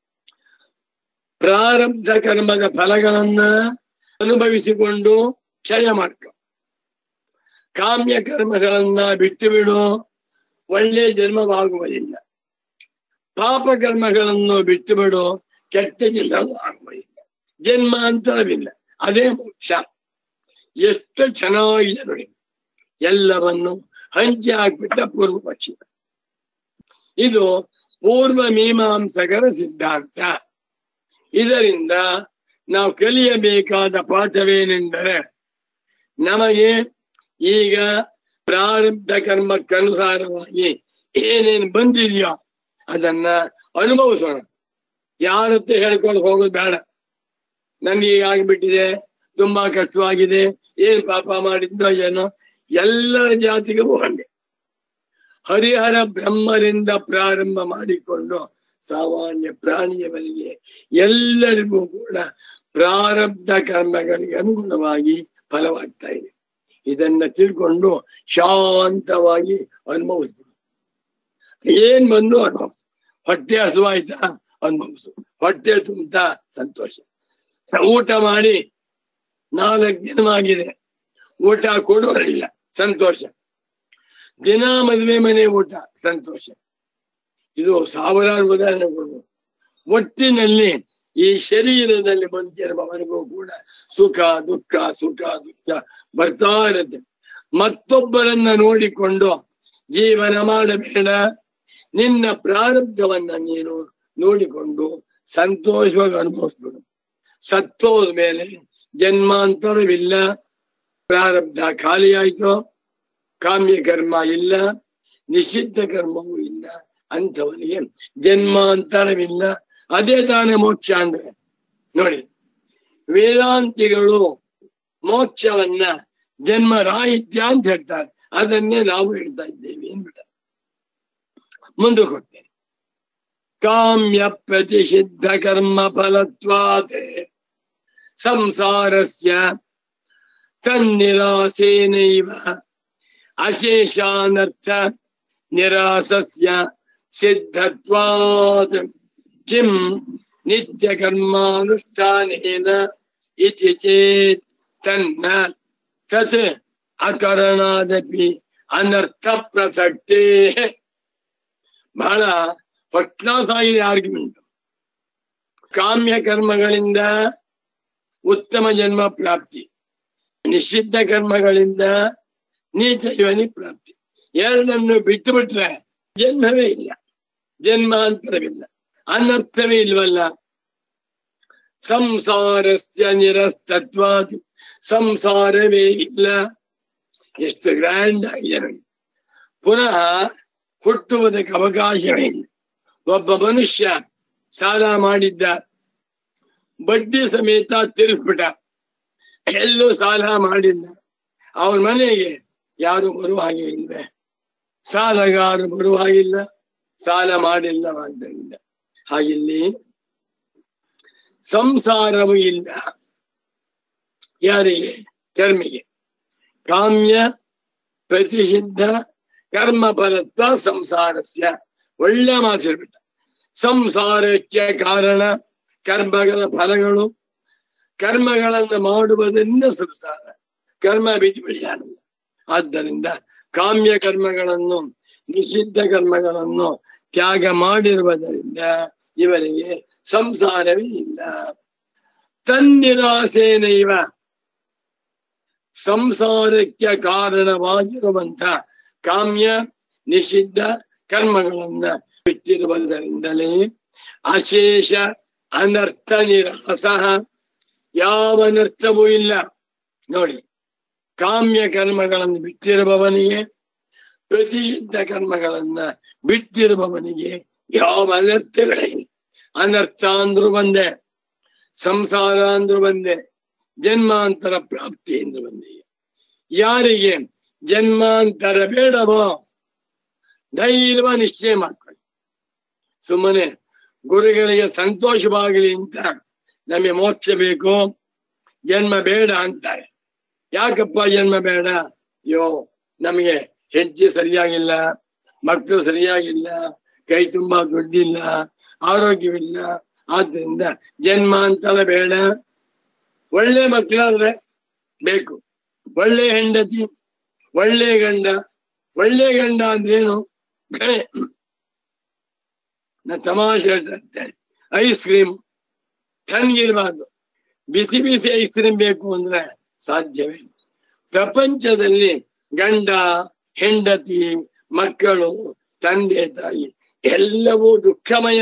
ಪ್ರಾರಬ್ಧ ಕರ್ಮದ ಫಲಗಳನ್ನ ಅನುಭವಿಸಿಕೊಂಡು ಕ್ಷಯ ಮಾಡ್ಕೊ ಕಾಮ್ಯ ಕರ್ಮಗಳನ್ನ ಬಿಟ್ಟು ಬಿಡು ಒಳ್ಳೆ ಜನ್ಮವಾಗುವುದಿಲ್ಲ ಪಾಪ ಕರ್ಮಗಳನ್ನು ಬಿಟ್ಟು ಬಿಡು ಕೆಟ್ಟ ಜನ್ಮ ಆಗುವುದಿಲ್ಲ ಜನ್ಮಾಂತರವಿಲ್ಲ ಅದೇ ಮೋಕ್ಷ ಎಷ್ಟು ಚೆನ್ನಾಗಿದೆ ನೋಡಿ ಎಲ್ಲವನ್ನು ಹಂಚಿ ಹಾಕ್ಬಿಟ್ಟ ಪೂರ್ವ ಪಕ್ಷಿ ಇದು ಪೂರ್ವ ಮೀಮಾಂಸಕರ ಸಿದ್ಧಾಂತ ಇದರಿಂದ ನಾವು ಕಲಿಯಬೇಕಾದ ಪಾಠವೇನೆಂದರೆ ನಮಗೆ ಈಗ ಪ್ರಾರಬ್ಧ ಕರ್ಮಕ್ಕನುಸಾರವಾಗಿ ಏನೇನು ಬಂದಿದೆಯೋ ಅದನ್ನ ಅನುಭವಿಸೋಣ ಯಾರತ್ತ ಹೇಳ್ಕೊಂಡು ಹೋಗೋದು ಬೇಡ ನನ್ಗೆ ಈಗ ಆಗ್ಬಿಟ್ಟಿದೆ ತುಂಬಾ ಕಷ್ಟವಾಗಿದೆ ಏನ್ ಪಾಪ ಮಾಡಿದ್ದೋ ಏನೋ ಎಲ್ಲ ಜಾತಿಗೂ ಹಂಗೆ ಹರಿಹರ ಬ್ರಹ್ಮರಿಂದ ಪ್ರಾರಂಭ ಮಾಡಿಕೊಂಡು ಸಾಮಾನ್ಯ ಪ್ರಾಣಿಯವರಿಗೆ ಎಲ್ಲರಿಗೂ ಕೂಡ ಪ್ರಾರಬ್ಧ ಕರ್ಮಗಳಿಗೆ ಅನುಗುಣವಾಗಿ ಫಲವಾಗ್ತಾ ಇದೆ ಇದನ್ನ ತಿಳ್ಕೊಂಡು ಶಾಂತವಾಗಿ ಅನುಭವಿಸ್ಬಿಡು ಏನ್ ಬಂದು ಅನುಭವಿಸು ಹೊಟ್ಟೆ ಹಸುವಾಯ್ತಾ ಅನುಭವಿಸು ಹೊಟ್ಟೆ ತುಂಬ್ತಾ ಸಂತೋಷ ಊಟ ಮಾಡಿ ನಾಲ್ಕು ದಿನವಾಗಿದೆ ಊಟ ಕೊಡೋರಿಲ್ಲ ಸಂತೋಷ ದಿನ ಮದುವೆ ಮನೆ ಊಟ ಸಂತೋಷ ಇದು ಸಾವಿರಾರು ಉದಾಹರಣೆ ಕೊಡ್ಬೋದು ಒಟ್ಟಿನಲ್ಲಿ ಈ ಶರೀರದಲ್ಲಿ ಬದುಕಿರುವವರೆಗೂ ಕೂಡ ಸುಖ ದುಃಖ ಸುಖ ದುಃಖ ಬರ್ತಾ ಇರುತ್ತೆ ಮತ್ತೊಬ್ಬರನ್ನ ನೋಡಿಕೊಂಡು ಜೀವನ ಮಾಡಬೇಡ ನಿನ್ನ ಪ್ರಾರಬ್ಧವನ್ನ ನೀನು ನೋಡಿಕೊಂಡು ಸಂತೋಷವಾಗಿ ಅನುಭವಿಸ್ಬಿಡು ಸತ್ತೋದ ಮೇಲೆ ಜನ್ಮಾಂತರವಿಲ್ಲ ಪ್ರಾರಬ್ಧ ಖಾಲಿ ಆಯ್ತು ಕಾಮ್ಯ ಕರ್ಮ ಇಲ್ಲ ನಿಷಿದ್ಧ ಕರ್ಮವೂ ಇಲ್ಲ ಅಂಥವನಿಗೆ ಜನ್ಮಾಂತರವಿಲ್ಲ ಅದೇ ತಾನೇ ಮೋಕ್ಷ ಅಂದ್ರೆ ನೋಡಿ ವೇದಾಂತಿಗಳು ಮೋಕ್ಷವನ್ನ ಜನ್ಮ ರಾಹಿತ್ಯ ಅಂತ ಹೇಳ್ತಾರೆ ಅದನ್ನೇ ನಾವು ಹೇಳ್ತಾ ಇದ್ದೇವೆ ಅಂದ್ಬಿಟ್ಟ ಮುಂದಕ್ಕೆ ಹೋಗ್ತೇನೆ ಕಾಮ್ಯ ಪ್ರತಿಷಿದ್ಧ ಕರ್ಮ ಫಲತ್ವಾತ್ ಸಂಸಾರಸ್ಯ ತನ್ನಿರಾಸೇನೈವ ಅಶೇಷಾನರ್ಥ ನಿರಾಸಸ್ಯ ಸಿದ್ಧತ್ವಾತ್ ಕಿಂ ನಿತ್ಯ ಕರ್ಮಾನುಷ್ಠಾನೇನ ಇತಿ ಚೇತ್ ತನ್ನ ತತ್ ಅಕರಣಾದಪಿ ಅನರ್ಥ ಪ್ರಸಕ್ತೇ ಬಹಳ ಫಸ್ಟ್ ಕ್ಲಾಸ್ ಆಗಿದೆ ಆರ್ಗ್ಯುಮೆಂಟ್ ಕಾಮ್ಯ ಕರ್ಮಗಳಿಂದ ಉತ್ತಮ ಜನ್ಮ ಪ್ರಾಪ್ತಿ ನಿಷಿದ್ಧ ಕರ್ಮಗಳಿಂದ ನೀಚ ಯೋನಿ ಪ್ರಾಪ್ತಿ ಎರಡನ್ನು ಬಿಟ್ಟು ಬಿಟ್ರೆ ಜನ್ಮವೇ ಇಲ್ಲ ಜನ್ಮಾಂತರವಿಲ್ಲ ಅನರ್ಥವೇ ಇಲ್ವಲ್ಲ ಸಂಸಾರಸ್ಯ ನಿರಸ್ತತ್ವಾದಿ ಸಂಸಾರವೇ ಇಲ್ಲ ಎಷ್ಟು ಗ್ರ್ಯಾಂಡ್ ಆಗಿದೆ ನೋಡಿ ಪುನಃ ಹುಟ್ಟುವುದಕ್ಕೆ ಅವಕಾಶವೇ ಇಲ್ಲ ಒಬ್ಬ ಮನುಷ್ಯ ಸಾಲ ಮಾಡಿದ್ದ ಬಡ್ಡಿ ಸಮೇತ ತಿರುಗ್ಬಿಟ್ಟ ಎಲ್ಲೂ ಸಾಲ ಮಾಡಿಲ್ಲ ಅವನ ಮನೆಗೆ ಯಾರು ಬರುವ ಹಾಗೆ ಇಲ್ವೇ ಸಾಲಗಾರರು ಬರುವ ಹಾಗಿಲ್ಲ ಸಾಲ ಮಾಡಿಲ್ಲವಾದ್ದರಿಂದ ಹಾಗಿಲ್ಲಿ ಸಂಸಾರವೂ ಇಲ್ಲ ಯಾರಿಗೆ ಕರ್ಮಿಗೆ ಕಾಮ್ಯ ಪ್ರತಿಷಿದ್ಧ ಕರ್ಮ ಫಲತ್ವ ಸಂಸಾರಸ್ಯ ಒಳ್ಳೆ ಮಾಸಿರ್ಬಿಟ್ಟ ಸಂಸಾರಕ್ಕೆ ಕಾರಣ ಕರ್ಮಗಳ ಫಲಗಳು ಕರ್ಮಗಳನ್ನು ಮಾಡುವುದರಿಂದ ಸಂಸಾರ ಕರ್ಮ ಬಿಟ್ಟು ಬಿಡಿಯಾರಲ್ಲ ಆದ್ದರಿಂದ ಕಾಮ್ಯ ಕರ್ಮಗಳನ್ನು ನಿಷಿದ್ಧ ಕರ್ಮಗಳನ್ನು ತ್ಯಾಗ ಮಾಡಿರುವುದರಿಂದ ಇವರಿಗೆ ಸಂಸಾರವೇ ಇಲ್ಲ ತನ್ನಿರಾಸೇನೈವ ಸಂಸಾರಕ್ಕೆ ಕಾರಣವಾಗಿರುವಂತ ಕಾಮ್ಯ ನಿಷಿದ್ಧ ಕರ್ಮಗಳನ್ನ ಬಿಟ್ಟಿರುವುದರಿಂದಲೇ ಅಶೇಷ ಅನರ್ಥ ನಿರಾಸ ಯಾವ ಅನರ್ಥವೂ ಇಲ್ಲ ನೋಡಿ ಕಾಮ್ಯ ಕರ್ಮಗಳನ್ನು ಬಿಟ್ಟಿರುವವನಿಗೆ ಪ್ರತಿಷಿದ್ಧ ಕರ್ಮಗಳನ್ನ ಬಿಟ್ಟಿರುವವನಿಗೆ ಯಾವ ಅನರ್ಥಗಳಿಲ್ಲ ಅನರ್ಥ ಅಂದ್ರು ಬಂದೆ ಸಂಸಾರ ಅಂದ್ರು ಬಂದೆ ಜನ್ಮಾಂತರ ಪ್ರಾಪ್ತಿ ಎಂದು ಬಂದೆ ಯಾರಿಗೆ ಜನ್ಮಾಂತರ ಬೇಡವೋ ಧೈರ್ಯ ನಿಶ್ಚಯ ಮಾಡ್ಕೊಳ್ಳಿ ಸುಮ್ಮನೆ ಗುರುಗಳಿಗೆ ಸಂತೋಷವಾಗಲಿ ಅಂತ ನಮಗೆ ಮೋಕ್ಷ ಬೇಕು ಜನ್ಮ ಬೇಡ ಅಂತಾರೆ ಯಾಕಪ್ಪ ಜನ್ಮ ಬೇಡ ಅಯ್ಯೋ ನಮಗೆ ಹೆಂಡತಿ ಸರಿಯಾಗಿಲ್ಲ ಮಕ್ಕಳು ಸರಿಯಾಗಿಲ್ಲ ಕೈ ತುಂಬಾ ದುಡ್ಡಿಲ್ಲ ಆರೋಗ್ಯವಿಲ್ಲ ಆದ್ರಿಂದ ಜನ್ಮಾಂತರ ಬೇಡ ಒಳ್ಳೆ ಮಕ್ಕಳಾದ್ರೆ ಬೇಕು ಒಳ್ಳೆ ಹೆಂಡತಿ ಒಳ್ಳೆ ಗಂಡ ಒಳ್ಳೆ ಗಂಡ ಅಂದ್ರೇನು ಗಣೆ ನಾ ತಮಾಷೆ ಹೇಳ್ತಾ ಇರ್ತೇನೆ ಐಸ್ ಕ್ರೀಮ್ ತಣ್ಣಗಿರ್ಬಾರ್ದು ಬಿಸಿ ಬಿಸಿ ಐಸ್ ಕ್ರೀಮ್ ಬೇಕು ಅಂದ್ರೆ ಸಾಧ್ಯವೇ ಇಲ್ಲ. ಪ್ರಪಂಚದಲ್ಲಿ ಗಂಡ ಹೆಂಡತಿ ಮಕ್ಕಳು ತಂದೆ ತಾಯಿ ಎಲ್ಲವೂ ದುಃಖಮಯ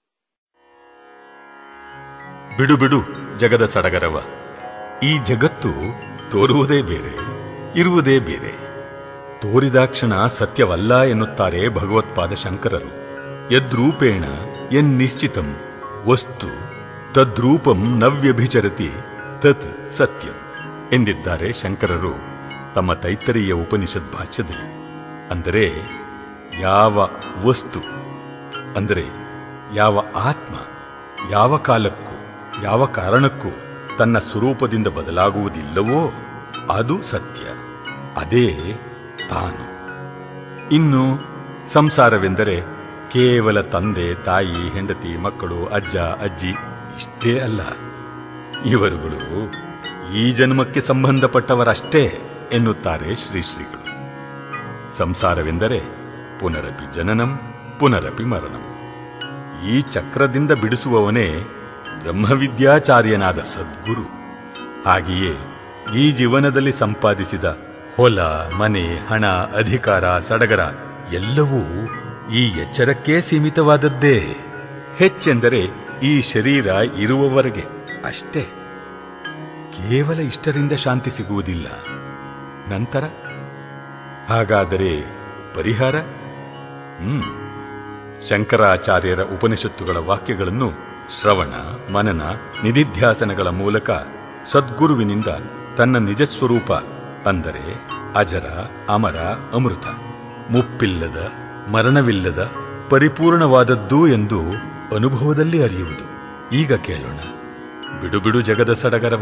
ಬಿಡು ಬಿಡು ಜಗದ ಸಡಗರವ ಈ ಜಗತ್ತು ತೋರುವುದೇ ಬೇರೆ ಇರುವುದೇ ಬೇರೆ ತೋರಿದಾಕ್ಷಣ ಸತ್ಯವಲ್ಲ ಎನ್ನುತ್ತಾರೆ ಭಗವತ್ಪಾದ ಶಂಕರರು ಯದ್ರೂಪೇಣ ಎನ್ನಿಶ್ಚಿತಂ ವಸ್ತು ತದ್ರೂಪಂ ನವ್ಯಭಿಚರತಿ ತತ್ ಸತ್ಯಂ ಎಂದಿದ್ದಾರೆ ಶಂಕರರು ತಮ್ಮ ತೈತ್ತರೀಯ ಉಪನಿಷತ್ ಭಾಷ್ಯದಲ್ಲಿ ಅಂದರೆ ಯಾವ ವಸ್ತು ಅಂದರೆ ಯಾವ ಆತ್ಮ ಯಾವ ಕಾಲಕ್ಕೂ ಯಾವ ಕಾರಣಕ್ಕೂ ತನ್ನ ಸ್ವರೂಪದಿಂದ ಬದಲಾಗುವುದಿಲ್ಲವೋ ಅದು ಸತ್ಯ ಅದೇ ತಾನು ಇನ್ನು ಸಂಸಾರವೆಂದರೆ ಕೇವಲ ತಂದೆ ತಾಯಿ ಹೆಂಡತಿ ಮಕ್ಕಳು ಅಜ್ಜ ಅಜ್ಜಿ ಇಷ್ಟೇ ಅಲ್ಲ ಇವರುಗಳು ಈ ಜನ್ಮಕ್ಕೆ ಸಂಬಂಧಪಟ್ಟವರಷ್ಟೇ ಎನ್ನುತ್ತಾರೆ ಶ್ರೀ ಶ್ರೀಗಳು ಸಂಸಾರವೆಂದರೆ ಪುನರಪಿ ಜನನಂ ಪುನರಪಿ ಮರಣಂ ಈ ಚಕ್ರದಿಂದ ಬಿಡಿಸುವವನೇ ಬ್ರಹ್ಮವಿದ್ಯಾಚಾರ್ಯನಾದ ಸದ್ಗುರು ಹಾಗೆಯೇ ಈ ಜೀವನದಲ್ಲಿ ಸಂಪಾದಿಸಿದ ಹೊಲ ಮನೆ ಹಣ ಅಧಿಕಾರ ಸಡಗರ ಎಲ್ಲವೂ ಈ ಎಚ್ಚರಕ್ಕೇ ಸೀಮಿತವಾದದ್ದೇ ಹೆಚ್ಚೆಂದರೆ ಈ ಶರೀರ ಇರುವವರೆಗೆ ಅಷ್ಟೇ ಕೇವಲ ಇಷ್ಟರಿಂದ ಶಾಂತಿ ಸಿಗುವುದಿಲ್ಲ ನಂತರ ಹಾಗಾದರೆ ಪರಿಹಾರ ಹ್ಮ್ ಶಂಕರಾಚಾರ್ಯರ ಉಪನಿಷತ್ತುಗಳ ವಾಕ್ಯಗಳನ್ನು ಶ್ರವಣ ಮನನ ನಿಧಿಧ್ಯಾಸನಗಳ ಮೂಲಕ ಸದ್ಗುರುವಿನಿಂದ ತನ್ನ ನಿಜ ಸ್ವರೂಪ ಅಂದರೆ ಅಜರ ಅಮರ ಅಮೃತ ಮುಪ್ಪಿಲ್ಲದ ಮರಣವಿಲ್ಲದ ಪರಿಪೂರ್ಣವಾದದ್ದು ಎಂದು ಅನುಭವದಲ್ಲಿ ಅರಿಯುವುದು ಈಗ ಕೇಳೋಣ ಬಿಡು ಬಿಡು ಜಗದ ಸಡಗರವ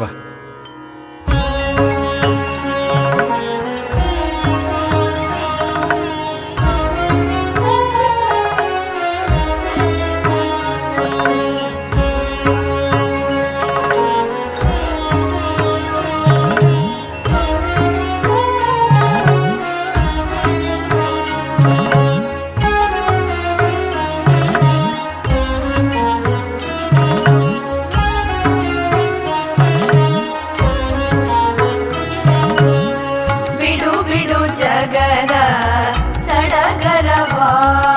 ಬಿಡು ಬಿಡು ಜಗದ ಸಡಗರವ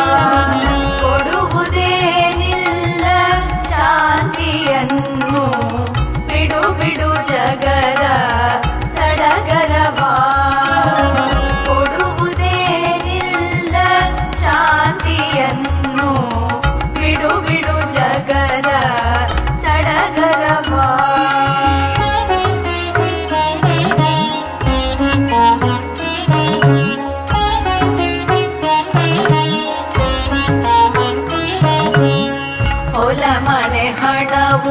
ಕೊಡುವುದೇನಿಲ್ಲ ಶಾಂತಿಯನ್ನು ಬಿಡು ಬಿಡು ಜಗದ ಸಡಗರವ ಕೊಡುವುದೇನಿಲ್ಲ ಶಾಂತಿಯನ್ನು ಬಿಡು ಬಿಡು ಜಗದ ಸಡಗರವ ಹೊಲ ಮನೆ ಹಣವು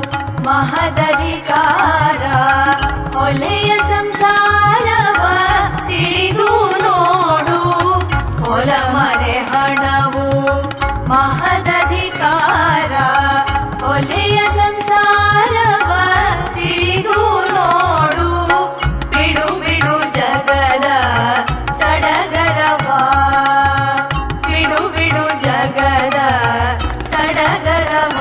ಮಹದಧಿಕಾರ ಹೊಲೆಯ ಸಂಸಾರವ ತಿಳಿದು ನೋಡು ಹೊಲ ಮನೆ ಹಣವು ಮಹದಧಿಕಾರ ಹೊಲೆಯ ಸಂಸಾರವ ತಿಳಿದು ನೋಡು ಬಿಡು ಬಿಡು ಜಗದ ಸಡಗರವ ಬಿಡು ಬಿಡು ಜಗದ ಸಡಗರವ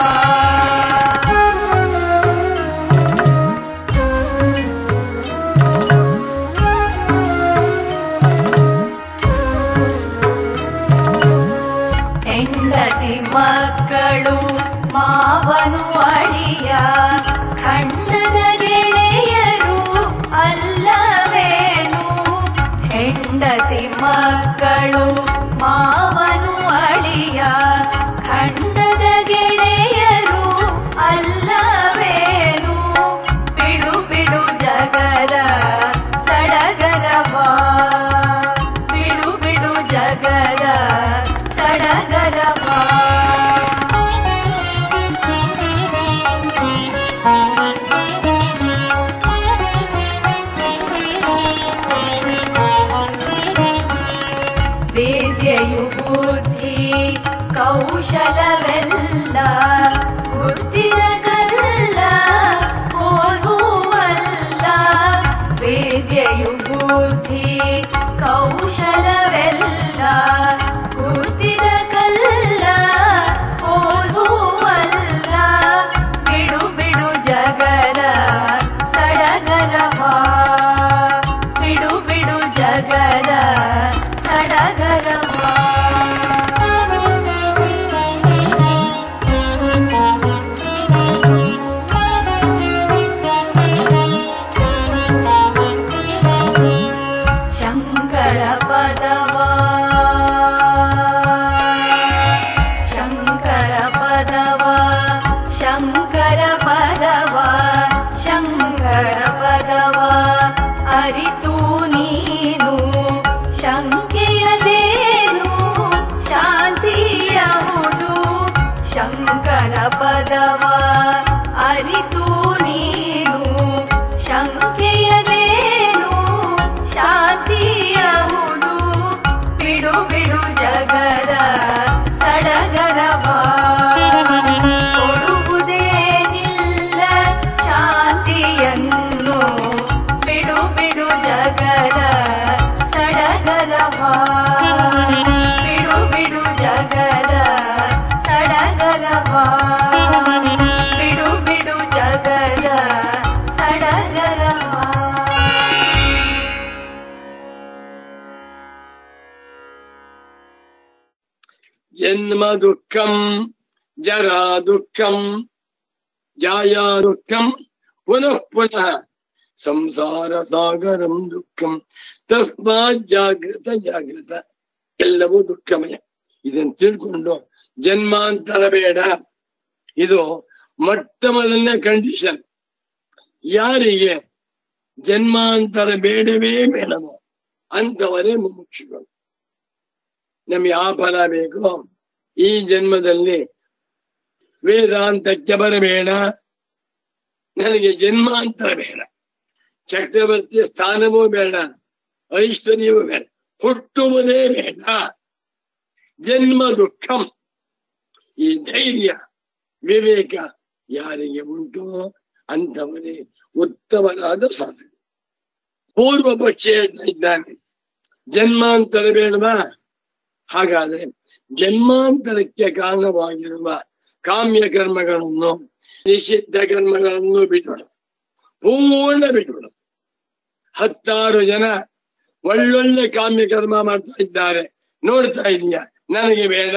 ಹೆಂಡತಿ ಮಕ್ಕಳು ಮಾವನು ಅಳಿಯ ಖಂಡದ ಗೆಳೆಯರು ಅಲ್ಲವೇನು ಹೆಂಡತಿ ಮಕ್ಕಳು ಮಾವನು ಅಳಿಯ ಖಂಡದ ಗೆಳೆಯರು ಅಲ್ಲವೇನು ಬಿಡು ಬಿಡು ಜಗದ ಸಡಗರವ ಬಿಡು ಬಿಡು ಜಗದ ಸಡಗರವ ವಿದ್ಯೆಯು ಬುದ್ಧಿ ಕೌಶಲವೆಲ್ಲ ಬುದ್ಧಿಯ ಕಲ್ಲ ಹೋಲುವಲ್ಲ ವಿದ್ಯೆಯು ಬುದ್ಧಿ ಕೌಶಲವೆಲ್ಲ ಬುದ್ಧಿದ ಕಲ್ಲ ಹೋಲುವಲ್ಲ ಬಿಡು ಬಿಡು ಜಗದ ಸಡಗರವ ಬಿಡು ಬಿಡು ಜಗದ ಸಡಗರವ ಶಂಕರ ಪದವ ಜನ್ಮ ದುಃಖಂ ಜರಾ ದುಃಖಂ ಜಾಯಾ ದುಃಖಂ ಪುನಃ ಪುನಃ ಸಂಸಾರ ಸಾಗರಂ ದುಃಖಂ ತಸ್ಮಾತ್ ಜಾಗೃತ ಜಾಗೃತ ಎಲ್ಲವೂ ದುಃಖಮಯ ಇದನ್ನು ತಿಳ್ಕೊಂಡು ಜನ್ಮಾಂತರ ಬೇಡ ಇದು ಮೊಟ್ಟ ಮೊದಲನೇ ಕಂಡೀಷನ್ ಯಾರಿಗೆ ಜನ್ಮಾಂತರ ಬೇಡವೇ ಬೇಡವೋ ಅಂತವರೇ ಮುಮುಕ್ಷುಗಳು ನಮ್ಗೆ ಯಾವ ಫಲ ಬೇಕೋ ಈ ಜನ್ಮದಲ್ಲಿ ವೇದಾಂತಕ್ಕೆ ಬರಬೇಡ ನನಗೆ ಜನ್ಮಾಂತರ ಬೇಡ ಚಕ್ರವರ್ತಿ ಸ್ಥಾನವೂ ಬೇಡ ಐಶ್ವರ್ಯವೂ ಬೇಡ ಹುಟ್ಟುವುದೇ ಬೇಡ ಜನ್ಮ ದುಃಖಂ ಈ ಧೈರ್ಯ ವಿವೇಕ ಯಾರಿಗೆ ಉಂಟು ಅಂತವನೇ ಉತ್ತಮರಾದ ಸಾಧನೆ ಪೂರ್ವ ಪಕ್ಷ ಹೇಳ್ತಾ ಇದ್ದಾನೆ ಜನ್ಮಾಂತರ ಬೇಡವಾ ಹಾಗಾದ್ರೆ ಜನ್ಮಾಂತರಕ್ಕೆ ಕಾರಣವಾಗಿರುವ ಕಾಮ್ಯ ಕರ್ಮಗಳನ್ನು ನಿಷಿದ್ಧ ಕರ್ಮಗಳನ್ನು ಬಿಟ್ಬಿಡು ಪೂರ್ಣ ಬಿಟ್ಬಿಡು ಹತ್ತಾರು ಜನ ಒಳ್ಳೊಳ್ಳೆ ಕಾಮ್ಯ ಕರ್ಮ ಮಾಡ್ತಾ ಇದ್ದಾರೆ ನೋಡ್ತಾ ಇದೀಯ ನನಗೆ ಬೇಡ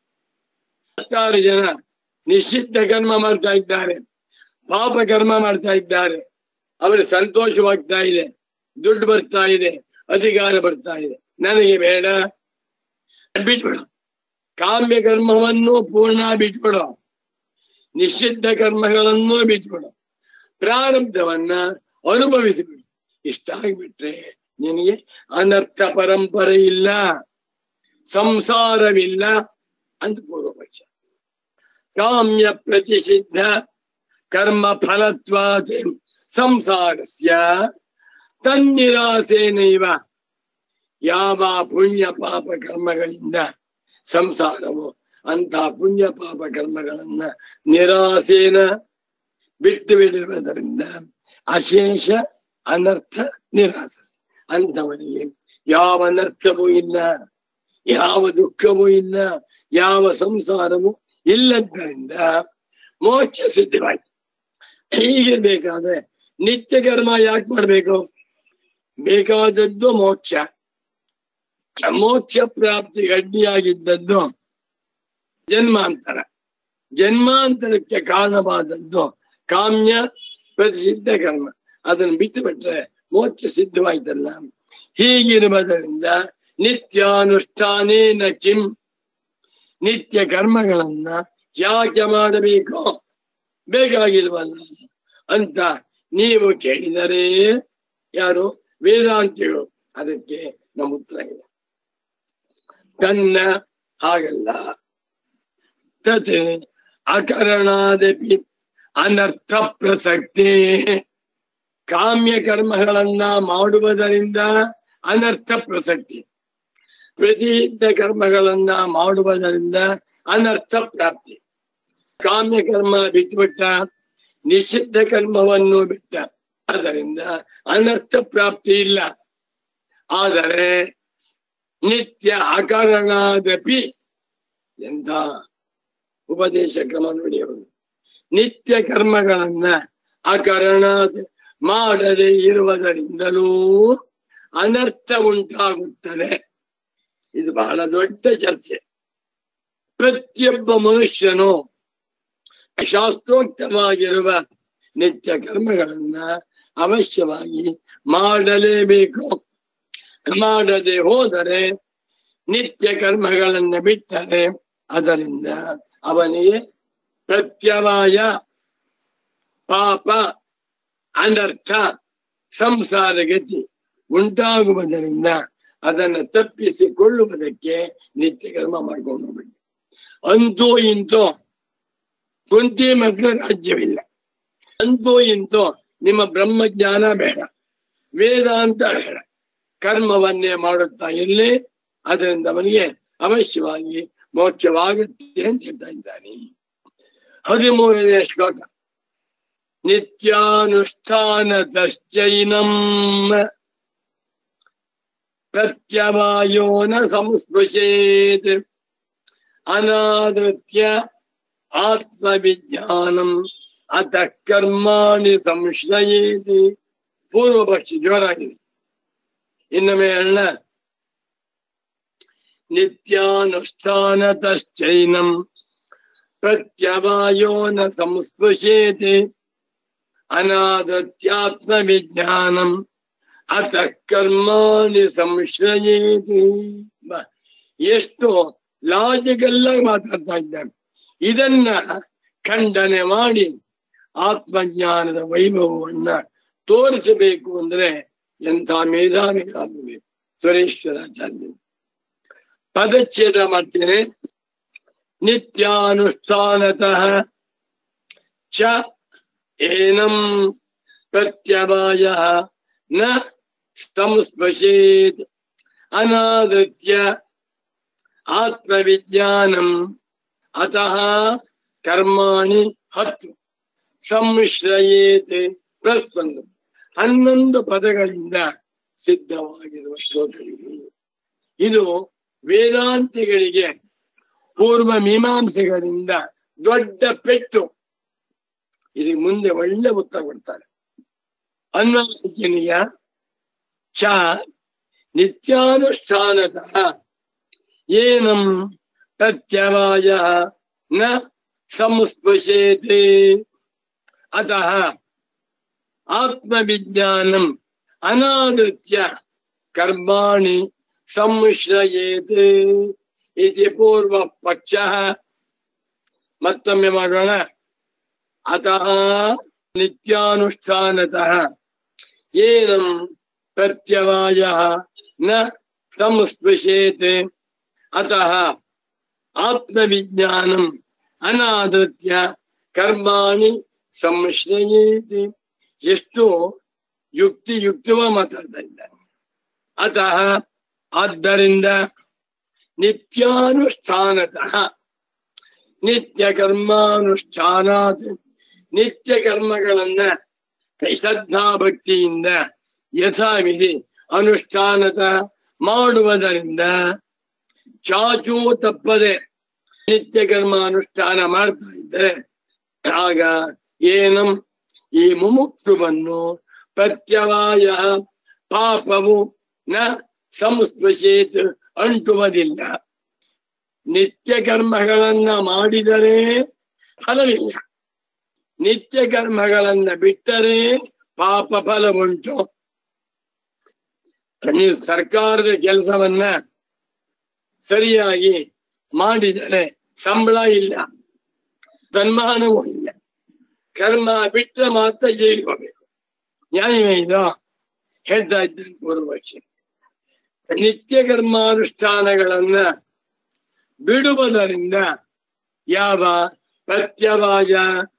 ಹತ್ತಾರು ಜನ ನಿಶ್ಚಿತ ಕರ್ಮ ಮಾಡ್ತಾ ಇದ್ದಾರೆ ಪಾಪ ಕರ್ಮ ಮಾಡ್ತಾ ಇದ್ದಾರೆ ಅವರ ಸಂತೋಷವಾಗ್ತಾ ಇದೆ ದುಡ್ಡು ಬರ್ತಾ ಇದೆ ಅಧಿಕಾರ ಬರ್ತಾ ಇದೆ ನನಗೆ ಬೇಡ ಬಿಟ್ಬಿಡು ಕಾಮ್ಯ ಕರ್ಮವನ್ನು ಪೂರ್ಣ ಬಿಟ್ಬಿಡು ನಿಷಿದ್ಧ ಕರ್ಮಗಳನ್ನು ಬಿಟ್ಬಿಡು ಪ್ರಾರಬ್ಧವನ್ನ ಅನುಭವಿಸಿಬಿಡು ಇಷ್ಟಾಗ್ಬಿಟ್ರೆ ನಿನಗೆ ಅನರ್ಥ ಪರಂಪರೆ ಇಲ್ಲ ಸಂಸಾರವಿಲ್ಲ ಅಂತ ಪೂರ್ವಪಕ್ಷ ಕಾಮ್ಯ ಪ್ರತಿಷಿದ್ಧ ಕರ್ಮ ಫಲತ್ವಾತ್ ಸಂಸಾರಸ್ಯ ತನ್ನಿರಾಸೇನೈವ ಯಾವ ಪುಣ್ಯ ಪಾಪ ಕರ್ಮಗಳಿಂದ ಸಂಸಾರವು ಅಂತ ಪುಣ್ಯ ಪಾಪ ಕರ್ಮಗಳನ್ನ ನಿರಾಸೇನ ಬಿಟ್ಟು ಬಿಡಿರುವುದರಿಂದ ಅಶೇಷ ಅನರ್ಥ ನಿರಾಸ ಅಂತವನಿಗೆ ಯಾವ ಅನರ್ಥವೂ ಇಲ್ಲ ಯಾವ ದುಃಖವೂ ಇಲ್ಲ ಯಾವ ಸಂಸಾರವೂ ಇಲ್ಲದ್ದರಿಂದ ಮೋಕ್ಷ ಸಿದ್ಧವಾಯ್ತು ಹೀಗೆ ಬೇಕಾದ್ರೆ ನಿತ್ಯ ಕರ್ಮ ಯಾಕೆ ಮಾಡ್ಬೇಕು ಬೇಕಾದದ್ದು ಮೋಕ್ಷ ಮೋಕ್ಷ ಪ್ರಾಪ್ತಿ ಅಡ್ಡಿಯಾಗಿದ್ದದ್ದು ಜನ್ಮಾಂತರ ಜನ್ಮಾಂತರಕ್ಕೆ ಕಾರಣವಾದದ್ದು ಕಾಮ್ಯ ಪ್ರತಿಸಿದ್ಧ ಕರ್ಮ ಅದನ್ನು ಬಿಟ್ಟು ಬಿಟ್ರೆ ಮೋಕ್ಷ ಸಿದ್ಧವಾಯ್ತಲ್ಲ ಹೀಗಿರುವುದರಿಂದ ನಿತ್ಯಾನುಷ್ಠಾನೇನ ಕಿಂ ನಿತ್ಯ ಕರ್ಮಗಳನ್ನ ಯಾಕೆ ಮಾಡಬೇಕು ಬೇಕಾಗಿಲ್ವಲ್ಲ ಅಂತ ನೀವು ಕೇಳಿದರೆ ಯಾರು ವೇದಾಂತಿಗಳು ಅದಕ್ಕೆ ನಮ್ಮ ಉತ್ತರ ಇದೆ ಕನ್ನ ಹಾಗಲ್ಲ ತತ್ ಅಕರಣಾದಪಿ ಅನರ್ಥ ಪ್ರಸಕ್ತಿ ಕಾಮ್ಯ ಕರ್ಮಗಳನ್ನ ಮಾಡುವುದರಿಂದ ಅನರ್ಥ ಪ್ರಸಕ್ತಿ ಪ್ರತಿಹಿತ ಕರ್ಮಗಳನ್ನ ಮಾಡುವುದರಿಂದ ಅನರ್ಥ ಪ್ರಾಪ್ತಿ ಕಾಮ್ಯ ಕರ್ಮ ಬಿಟ್ಟುಬಿಟ್ಟ ನಿಷಿದ್ಧ ಕರ್ಮವನ್ನು ಬಿಟ್ಟ ಅದರಿಂದ ಅನರ್ಥ ಪ್ರಾಪ್ತಿ ಇಲ್ಲ ಆದರೆ ನಿತ್ಯ ಅಕಾರಣಾದಪಿ ಎಂಥ ಉಪದೇಶ ಕ್ರಮ ನೋಡಿ ಅವರು ನಿತ್ಯ ಕರ್ಮಗಳನ್ನ ಅಕಾರಣ ಮಾಡದೆ ಇರುವುದರಿಂದಲೂ ಅನರ್ಥ ಉಂಟಾಗುತ್ತದೆ ಇದು ಬಹಳ ದೊಡ್ಡ ಚರ್ಚೆ ಪ್ರತಿಯೊಬ್ಬ ಮನುಷ್ಯನು ಶಾಸ್ತ್ರೋಕ್ತವಾಗಿರುವ ನಿತ್ಯ ಕರ್ಮಗಳನ್ನ ಅವಶ್ಯವಾಗಿ ಮಾಡಲೇಬೇಕು ಮಾಡದೆ ಹೋದರೆ ನಿತ್ಯ ಕರ್ಮಗಳನ್ನ ಬಿಟ್ಟರೆ ಅದರಿಂದ ಅವನಿಗೆ ಪ್ರತ್ಯವಾಯ ಪಾಪ ಅನರ್ಥ ಸಂಸಾರ ಗತಿ ಉಂಟಾಗುವುದರಿಂದ ಅದನ್ನು ತಪ್ಪಿಸಿಕೊಳ್ಳುವುದಕ್ಕೆ ನಿತ್ಯ ಕರ್ಮ ಮಾಡ್ಕೊಂಡು ಹೋಗ್ಬೇಕು ಅಂತೂ ಇಂತೂ ಕುಂತಿ ಮಕ್ಕಳ ರಾಜ್ಯವಿಲ್ಲ ಅಂತೂ ಇಂತೂ ನಿಮ್ಮ ಬ್ರಹ್ಮಜ್ಞಾನ ಬೇಡ ವೇದಾಂತ ಬೇಡ ಕರ್ಮವನ್ನೇ ಮಾಡುತ್ತಾ ಇರಲಿ ಅದರಿಂದ ಅವನಿಗೆ ಅವಶ್ಯವಾಗಿ ಮೋಕ್ಷವಾಗುತ್ತೆ ಅಂತ ಹೇಳ್ತಾ ಇದ್ದಾನೆ ಹದಿಮೂರನೇ ಶ್ಲೋಕ ನಿತ್ಯಾನುಷ್ಠಾನ ತಶ್ಚೈನಂ ಪ್ರತ್ಯವಾಯೋ ನ ಸಂಸ್ಪೃಶೇತ್ ಅನಾದೃತ್ಯ ಆತ್ಮವಿಜ್ಞಾನಂ ಅತಃ ಕರ್ಮಾಣಿ ಸಂಶ್ರಯೇತಿ ಪೂರ್ವ ಪಕ್ಷಿ ಜೋರಾಗಿದೆ ಇನ್ನೊಮ್ಮೆ ಅಣ್ಣ ನಿತ್ಯಾನುಷ್ಠಾನತಶ್ಚೈನಂ ಪ್ರತ್ಯವಾಯೋ ನ ಸಂಸ್ಪೃಶೇತಿ ಅನಾದತ್ಯಾತ್ಮ ವಿಜ್ಞಾನಂ ಅತಃ ಕರ್ಮಾಣಿ ಸಂಶ್ರಯೇತಿ ಬ- ಎಷ್ಟು ಲಾಜಿಕಲ್ ಆಗಿ ಮಾತಾಡ್ತಾ ಇದ್ದಾನೆ ಇದನ್ನ ಖಂಡನೆ ಮಾಡಿ ಆತ್ಮಜ್ಞಾನದ ವೈಭವವನ್ನ ತೋರಿಸಬೇಕು ಅಂದ್ರೆ ಎಂಥ ಮೇಧಾವಿಗಳಾಗಬೇಕು ಸುರೇಶ್ವರಾಚಾರ್ಯ ಪದಚ್ಛೇದ ಮಾಡ್ತೇನೆ ನಿತ್ಯಾನುಷ್ಠಾನತಃ ಚ ಏನಂ ಪ್ರತ್ಯವಾಯ ನ ಸಂಸ್ಪಶೇತ್ ಅನಾದೃತ್ಯ ಆತ್ಮವಿಜ್ಞಾನಂ ಅತಃ ಕರ್ಮಾಣಿ ಹತ್ತು ಸಂಶ್ರಯೇತ್ ಪ್ರಸ್ತಂದು ಹನ್ನೊಂದು ಪದಗಳಿಂದ ಸಿದ್ಧವಾಗಿರುವ ಶ್ಲೋಕವಿದೆ ಇದು ವೇದಾಂತಿಗಳಿಗೆ ಪೂರ್ವ ಮೀಮಾಂಸೆಗಳಿಂದ ದೊಡ್ಡ ಪೆಟ್ಟು ಇದಕ್ಕೆ ಮುಂದೆ ಒಳ್ಳೆ ಉತ್ತರ ಕೊಡ್ತಾರೆ ಅನ್ವಯಜನಿಯ ಚ ನಿತ್ಯಾನುಷ್ಠಾನತಃ ಏನಂ ಪ್ರತ್ಯವಾಯ ನ ಸಂಸ್ಪೃಶೇತೆ ಅತಃ ಆತ್ಮವಿಜ್ಞಾನಂ ಅನಾದೃತ್ಯ ಕರ್ಮಾಣಿ ಸಂಶ್ರಯೇತ್ ಇತಿ ಪೂರ್ವ ಪಕ್ಷ ಮತ್ತೊಮ್ಮೆ ಮಾಡೋಣ ಅತಃ ನಿತ್ಯಾನುಷ್ಠಾನತಃ ಏನಂ ಪ್ರತ್ಯವಾಯ ನ ಸಂಸ್ಪೃಶೇತ್ ಅತಃ ಆತ್ಮವಿಜ್ಞಾನಂ ಅನಾದೃತ್ಯ ಕರ್ಮಾಣಿ ಸಂಶ್ರಯೇತಿ ಎಷ್ಟು ಯುಕ್ತಿ ಯುಕ್ತವ ಮಾತಾಡ್ತಾ ಇದ್ದಾರೆ ಅತಃ ಆದ್ದರಿಂದ ನಿತ್ಯಾನುಷ್ಠಾನತಃ ನಿತ್ಯ ಕರ್ಮಾನುಷ್ಠಾನಾತ್ ನಿತ್ಯ ಕರ್ಮಗಳನ್ನ ಶ್ರದ್ಧಾ ಭಕ್ತಿಯಿಂದ ಯಥಾವಿಧಿ ಅನುಷ್ಠಾನತ ಮಾಡುವುದರಿಂದ ಚಾಚೂ ತಪ್ಪದೆ ನಿತ್ಯ ಕರ್ಮ ಅನುಷ್ಠಾನ ಮಾಡ್ತಾ ಇದ್ದರೆ ಆಗ ಏನಂ ಈ ಮುಮುಕ್ಷುವನ್ನು ಪ್ರತ್ಯವಾಯ ಪಾಪವು ನ ಸಂಸ್ಪೃಶೇತ್ ಅಂಟುವುದಿಲ್ಲ ನಿತ್ಯ ಕರ್ಮಗಳನ್ನ ಮಾಡಿದರೆ ಫಲವಿಲ್ಲ ನಿತ್ಯ ಕರ್ಮಗಳನ್ನ ಬಿಟ್ಟರೆ ಪಾಪ ಫಲ ಉಂಟು ನೀವು ಸರ್ಕಾರದ ಕೆಲಸವನ್ನ ಸರಿಯಾಗಿ ಮಾಡಿದರೆ ಸಂಬಳ ಇಲ್ಲ ಸನ್ಮಾನವೂ ಇಲ್ಲ ಕರ್ಮ ಬಿಟ್ಟರೆ ಮಾತ್ರ ಜೈಲಿಗೆ ಹೋಗ್ಬೇಕು ನ್ಯಾಯವೇ ಇದು ಹೇಳ್ತಾ ಇದ್ದೇನೆ ಪೂರ್ವಪಕ್ಷ ನಿತ್ಯ ಕರ್ಮಾನುಷ್ಠಾನಗಳನ್ನ ಬಿಡುವುದರಿಂದ ಯಾವ ಪ್ರತ್ಯವಾಯ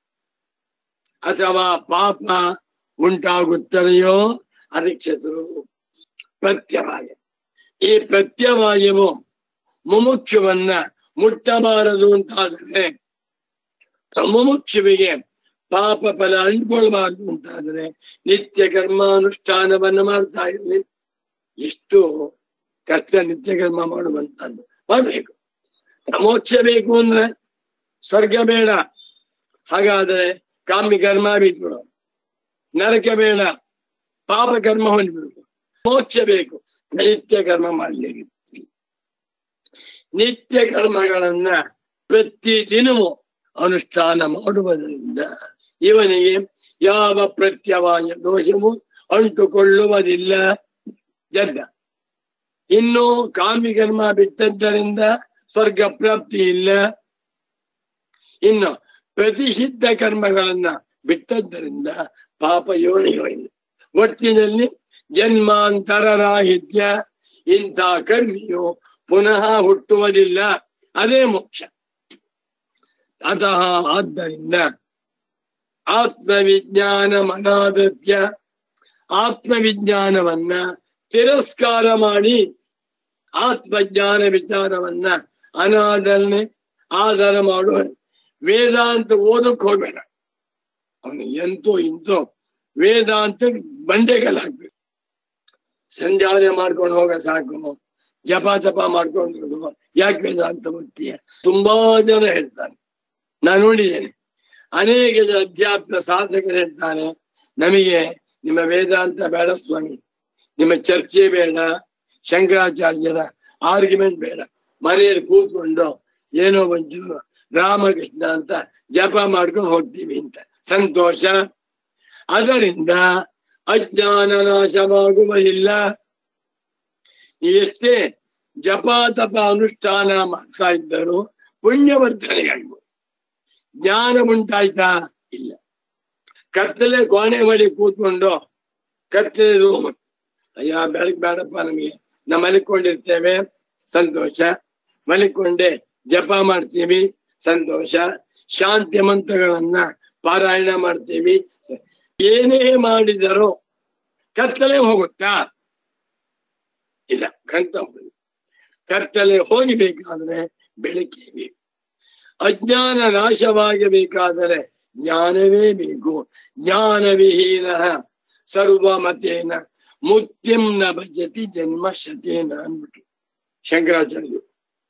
ಅಥವಾ ಪಾಪ ಉಂಟಾಗುತ್ತದೆಯೋ ಅದಕ್ಕೆ ಹೆಸರು ಪ್ರತ್ಯವಾಯ ಈ ಪ್ರತ್ಯವಾಯವು ಮುಮುಕ್ಷುವನ್ನ ಮುಟ್ಟಬಾರದು ಅಂತಾದರೆ ಮುಮುಕ್ಷುವಿಗೆ ಪಾಪ ಫಲ ಅಂಟ್ಕೊಳ್ಬಾರ್ದು ಅಂತಾದ್ರೆ ನಿತ್ಯ ಕರ್ಮಾನುಷ್ಠಾನವನ್ನ ಮಾಡ್ತಾ ಇರಲಿ ಎಷ್ಟು ಕಷ್ಟ ನಿತ್ಯ ಕರ್ಮ ಮಾಡುವಂತದ್ದು ಮಾಡ್ಬೇಕು ಮೋಕ್ಷ ಬೇಕು ಅಂದ್ರೆ ಸ್ವರ್ಗ ಬೇಡ ಹಾಗಾದ್ರೆ ಕಾಮಿ ಕರ್ಮ ಬಿಟ್ಬಿಡು ನರಕ ಬೇಡ ಪಾಪ ಕರ್ಮ ಹೊಂದ್ಬಿಡು ಮೋಕ್ಷ ಬೇಕು ನಿತ್ಯ ಕರ್ಮ ಮಾಡ್ಲಿಕ್ಕೆ ನಿತ್ಯ ಕರ್ಮಗಳನ್ನ ಪ್ರತಿ ದಿನವೂ ಅನುಷ್ಠಾನ ಮಾಡುವುದರಿಂದ ಇವನಿಗೆ ಯಾವ ಪ್ರತ್ಯವಾಯ ದೋಷವು ಅಂಟುಕೊಳ್ಳುವುದಿಲ್ಲ ಜಡ್ಡ ಇನ್ನು ಕಾಮಿ ಕರ್ಮ ಬಿಟ್ಟದ್ದರಿಂದ ಸ್ವರ್ಗ ಪ್ರಾಪ್ತಿ ಇಲ್ಲ ಇನ್ನು ಪ್ರತಿಷಿದ್ಧ ಕರ್ಮಗಳನ್ನ ಬಿಟ್ಟದ್ದರಿಂದ ಪಾಪ ಯೋನಿಯೂ ಇಲ್ಲ ಒಟ್ಟಿನಲ್ಲಿ ಜನ್ಮಾಂತರ ರಾಹಿತ್ಯ ಇಂಥ ಕರ್ಮಿಯು ಪುನಃ ಹುಟ್ಟುವುದಿಲ್ಲ ಅದೇ ಮೋಕ್ಷ ಅತಃ ಆದ್ದರಿಂದ ಆತ್ಮವಿಜ್ಞಾನ ಮನಾದೃತ್ಯ ಆತ್ಮವಿಜ್ಞಾನವನ್ನ ತಿರಸ್ಕಾರ ಮಾಡಿ ಆತ್ಮಜ್ಞಾನ ವಿಚಾರವನ್ನ ಅನಾದರಣೆ ಆಧಾರ ಮಾಡುವ ವೇದಾಂತ ಓದಕ್ ಹೋಗ್ಬೇಡ ಅವನು ಎಂತೋ ಇಂತೋ ವೇದಾಂತ ಬಂಡೆಗಲ್ ಹಾಕ್ಬೇಕು ಸಂಧ್ಯಾವನೆ ಮಾಡ್ಕೊಂಡು ಹೋಗ ಸಾಕು ಜಪ ತಪ ಮಾಡ್ಕೊಂಡು ಹೋಗು ಯಾಕೆ ವೇದಾಂತ ಓದ್ತೀಯ ತುಂಬಾ ಜನ ಹೇಳ್ತಾರೆ ನಾನು ನೋಡಿದ್ದೇನೆ ಅನೇಕ ಜನ ಅಧ್ಯಾತ್ಮ ಸಾಧಕರು ಹೇಳ್ತಾರೆ ನಮಗೆ ನಿಮ್ಮ ವೇದಾಂತ ಬೇಡ ಸ್ವಾಮಿ ನಿಮ್ಮ ಚರ್ಚೆ ಬೇಡ ಶಂಕರಾಚಾರ್ಯರ ಆರ್ಗ್ಯುಮೆಂಟ್ ಬೇಡ ಮನೆಯಲ್ಲಿ ಕೂತ್ಕೊಂಡು ಏನೋ ಒಂಚೂರು ರಾಮಕೃಷ್ಣ ಅಂತ ಜಪ ಮಾಡ್ಕೊಂಡು ಹೋಗ್ತೀವಿ ಅಂತ ಸಂತೋಷ ಅದರಿಂದ ಅಜ್ಞಾನ ನಾಶವಾಗುವುದಿಲ್ಲ ಎಷ್ಟೇ ಜಪ ತಪ ಅನುಷ್ಠಾನ ಮಾಡ್ತಾ ಇದ್ದರು ಪುಣ್ಯವರ್ಧನೆಯಾಗುವುದು ಜ್ಞಾನ ಉಂಟಾಯ್ತಾ ಇಲ್ಲ ಕತ್ತಲೆ ಕೋಣೆ ಬಳಿ ಕೂತ್ಕೊಂಡು ಕತ್ತಲೆ ರೂಮ್ ಅಯ್ಯ ಬೆಳಗ್ಗೆ ಬೇಡಪ್ಪ ನಮಗೆ ನಾವು ಮಲಿಕೊಂಡಿರ್ತೇವೆ ಸಂತೋಷ ಮಲಿಕೊಂಡೆ ಜಪ ಮಾಡ್ತೀವಿ ಸಂತೋಷ ಶಾಂತಿ ಮಂತ್ರಗಳನ್ನ ಪಾರಾಯಣ ಮಾಡ್ತೀವಿ ಸ- ಏನೇ ಮಾಡಿದರೋ ಕತ್ತಲೆ ಹೋಗುತ್ತಾ ಇಲ್ಲ ಖಂಡಿತ ಹೋಗುದಿಲ್ಲ. ಕತ್ತಲೆ ಹೋಗಬೇಕಾದ್ರೆ ಬೆಳಕೇ ಬೇಕು ಅಜ್ಞಾನ ನಾಶವಾಗಬೇಕಾದರೆ ಜ್ಞಾನವೇ ಬೇಕು ಜ್ಞಾನವಿಹೀನ ಸರ್ವಮತೇನ ಮುಕ್ತಿಂ ನ ಭಜತಿ ಜನ್ಮ ಶತೇನ ಅಂದ್ಬಿಟ್ಟು ಶಂಕರಾಚಾರ್ಯರು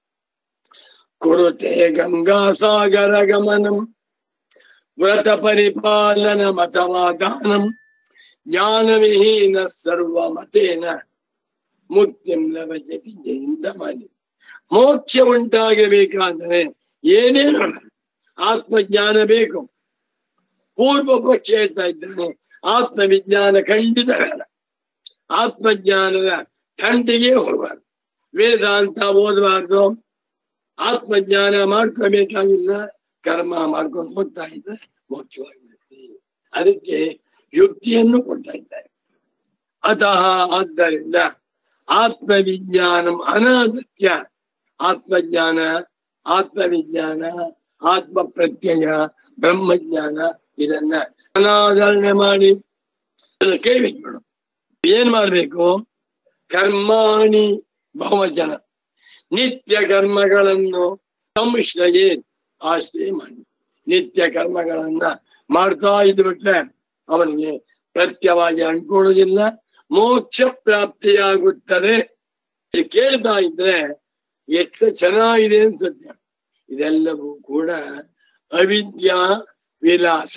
ಕುರುತೆ ಗಂಗಾ ಸಾಗರ ಗಮನಂ ವ್ರತ ಪರಿಪಾಲನ ಅಥವಾ ದಾನಂ ಜ್ಞಾನವಿಹೀನ ಸರ್ವಮತೇನ ಮುಕ್ತಿಂ ನ ಭಜತಿ ಜಯಿಂದ ಮಾಡಿ ಮೋಕ್ಷ ಉಂಟಾಗಬೇಕಾದರೆ ಏನೇನು ಬೇಡ. ಆತ್ಮಜ್ಞಾನ ಬೇಕು ಪೂರ್ವ ಪಕ್ಷ ಹೇಳ್ತಾ ಇದ್ದಾನೆ ಆತ್ಮವಿಜ್ಞಾನ ಖಂಡಿತ ಬೇಡ ಆತ್ಮಜ್ಞಾನದ ತಂಟೆಗೆ ಹೋಗಬಾರ್ದು ವೇದಾಂತ ಓದಬಾರ್ದು ಆತ್ಮಜ್ಞಾನ ಮಾಡ್ಕೋಬೇಕಾಗಿಲ್ಲ ಕರ್ಮ ಮಾಡ್ಕೊಂಡು ಹೋಗ್ತಾ ಇದ್ರೆ ಮೋಕ್ಷವಾಗಿರುತ್ತೆ ಅದಕ್ಕೆ ಯುಕ್ತಿಯನ್ನು ಕೊಡ್ತಾ ಇದ್ದಾರೆ ಅತಃ ಆದ್ದರಿಂದ ಆತ್ಮವಿಜ್ಞಾನಂ ಅನಾಗತ್ಯ ಆತ್ಮಜ್ಞಾನ ಆತ್ಮವಿಜ್ಞಾನ ಆತ್ಮ ಪ್ರತ್ಯಯ ಬ್ರಹ್ಮಜ್ಞಾನ ಇದನ್ನ ಅನಾದರಣೆ ಮಾಡಿ ಕೇಳಬೇಕು ಮೇಡಮ್ ಏನ್ ಮಾಡ್ಬೇಕು ಕರ್ಮಾಣಿ ಬಹುವಚನ ನಿತ್ಯ ಕರ್ಮಗಳನ್ನು ಸಂಶ್ರಯೇ ಆಶ್ರಯ ಮಾಡಿ ನಿತ್ಯ ಕರ್ಮಗಳನ್ನ ಮಾಡ್ತಾ ಇದ್ದು ಬಿಟ್ರೆ ಅವನಿಗೆ ಪ್ರತ್ಯವಾಗಿ ಅನ್ಕೊಳ್ಳೋದಿಲ್ಲ ಮೋಕ್ಷ ಪ್ರಾಪ್ತಿಯಾಗುತ್ತದೆ ಇದು ಕೇಳ್ತಾ ಇದ್ರೆ ಎಷ್ಟು ಚೆನ್ನಾಗಿದೆ ಅನ್ಸುತ್ತೆ ಇದೆಲ್ಲವೂ ಕೂಡ ಅವಿದ್ಯಾ ವಿಲಾಸ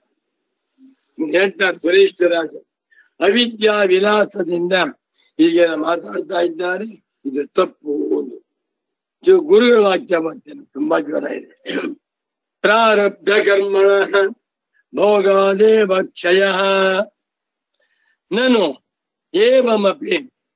ಹೇಳ್ತಾರೆ ಸುರೇಶ್ ರಾಜ್ ಅವಿದ್ಯಾ ವಿಲಾಸದಿಂದ ಹೀಗೆ ಮಾತಾಡ್ತಾ ಇದ್ದಾರೆ ಇದು ತಪ್ಪು ಒಂದು ಇದು ಗುರುಗಳ ವಾಕ್ಯ ಬರ್ತೇನೆ ತುಂಬಾ ಜ್ವರ ಇದೆ ಪ್ರಾರಬ್ಧ ಕರ್ಮಣ ಭೋಗಾದೇವ ಕ್ಷಯ ನನು ಏವಮಪಿ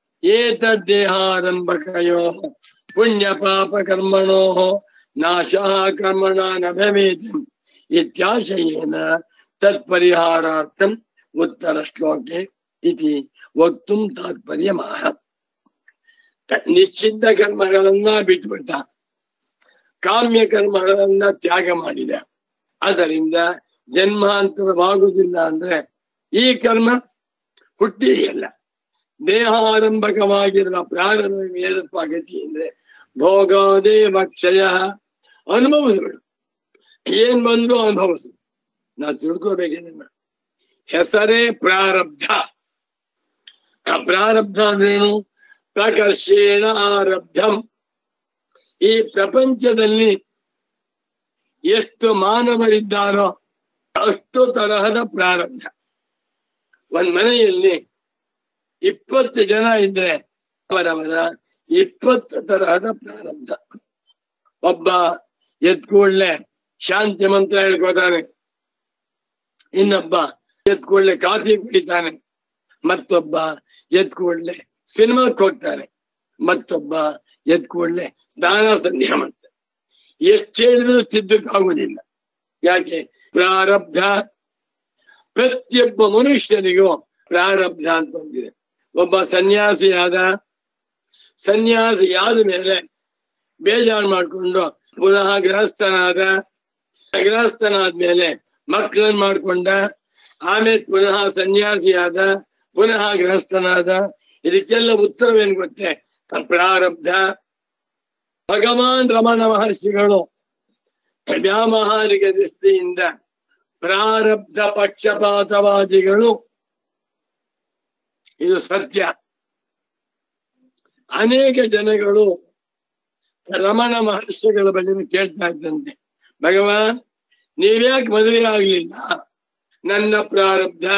ಏತದ್ದೇಹಾರಂಭಕಯೋ ಪುಣ್ಯ ಪಾಪ ಕರ್ಮಣೋ ನಾಶ ಕರ್ಮಣ ನ ಭವೇತ್ ಇತ್ಯಾಶಯೇನ ತತ್ಪರಿಹಾರಾರ್ಥಂ ಉತ್ತರ ಶ್ಲೋಕೆ ಇತಿ ವಕ್ತುಂ ತಾತ್ಪರ್ಯಮಾಹ ನಿಶ್ಚಿದ್ದ ಕರ್ಮಗಳನ್ನ ಬಿಟ್ಬಿಟ್ಟ ಕಾಮ್ಯ ಕರ್ಮಗಳನ್ನ ತ್ಯಾಗ ಮಾಡಿದ ಅದರಿಂದ ಜನ್ಮಾಂತರವಾಗುವುದಿಲ್ಲ ಅಂದ್ರೆ ಈ ಕರ್ಮ ಹುಟ್ಟಿದೆಯಲ್ಲ ದೇಹಾರಂಭಕವಾಗಿರುವ ಪ್ರಾರಂಭ ಏನಪ್ಪ ಗತಿ ಅಂದ್ರೆ ಭೋಗಾದೇವ ಕ್ಷಯ ಅನುಭವಿಸ್ಬಿಡು ಏನ್ ಬಂದ್ರು ಅನುಭವಿಸು ನಾವು ತಿಳ್ಕೋಬೇಕಿದೆ ಹೆಸರೇ ಪ್ರಾರಬ್ಧ ಆ ಪ್ರಾರಬ್ಧ ಅಂದ್ರೇನು ಪ್ರಕರ್ಷೇಣ ಆರಬ್ಧಂ ಈ ಪ್ರಪಂಚದಲ್ಲಿ ಎಷ್ಟು ಮಾನವರಿದ್ದಾರೋ ಅಷ್ಟು ತರಹದ ಪ್ರಾರಬ್ಧ ಒಂದ್ ಮನೆಯಲ್ಲಿ ಇಪ್ಪತ್ತು ಜನ ಇದ್ರೆ ಅವರವರ ಇಪ್ಪತ್ತು ತರಹದ ಪ್ರಾರಬ್ಧ ಒಬ್ಬ ಎದ್ ಕೂಡ್ಲೆ ಶಾಂತಿ ಮಂತ್ರ ಹೇಳ್ಕೋತಾನೆ ಇನ್ನೊಬ್ಬ ಎದ್ ಕೂಡ್ಲೆ ಕಾಫಿ ಕುಡಿತಾನೆ ಮತ್ತೊಬ್ಬ ಎದ್ ಕೂಡ್ಲೆ ಸಿನಿಮಾಕ್ಕೆ ಹೋಗ್ತಾನೆ ಮತ್ತೊಬ್ಬ ಎದ್ ಕೂಡ್ಲೆ ಸ್ನಾನ ಸಂಧ್ಯಾ ಮಾಡ್ತಾನೆ ಎಷ್ಟು ಹೇಳಿದ್ರು ತಿದ್ದಕ್ಕಾಗುವುದಿಲ್ಲ ಯಾಕೆ ಪ್ರಾರಬ್ಧ ಪ್ರತಿಯೊಬ್ಬ ಮನುಷ್ಯನಿಗೂ ಪ್ರಾರಬ್ಧ ಅಂತ ಒಂದಿದೆ ಒಬ್ಬ ಸನ್ಯಾಸಿಯಾದ ಸನ್ಯಾಸಿಯಾದ ಮೇಲೆ ಬೇಜಾರು ಮಾಡ್ಕೊಂಡು ಪುನಃ ಗೃಹಸ್ಥನಾದ ಗೃಹಸ್ಥನಾದ್ಮೇಲೆ ಮಕ್ಕಳನ್ನ ಮಾಡ್ಕೊಂಡ ಆಮೇಲೆ ಪುನಃ ಸನ್ಯಾಸಿಯಾದ ಪುನಃ ಗೃಹಸ್ಥನಾದ ಇದಕ್ಕೆಲ್ಲ ಉತ್ತರವೇನು ಗೊತ್ತೇ ಪ್ರಾರಬ್ಧ ಭಗವಾನ್ ರಮಣ ಮಹರ್ಷಿಗಳು ವ್ಯಾಮಹಾರಿಕ ದೃಷ್ಟಿಯಿಂದ ಪ್ರಾರಬ್ಧ ಪಕ್ಷಪಾತವಾದಿಗಳು ಇದು ಸತ್ಯ ಅನೇಕ ಜನಗಳು ರಮಣ ಮಹರ್ಷಿಗಳ ಬಗ್ಗೆ ಕೇಳ್ತಾ ಇದ್ದಂತೆ ಭಗವಾನ್ ನೀವ್ಯಾಕೆ ಮದುವೆ ಆಗ್ಲಿಲ್ಲ ನನ್ನ ಪ್ರಾರಬ್ಧ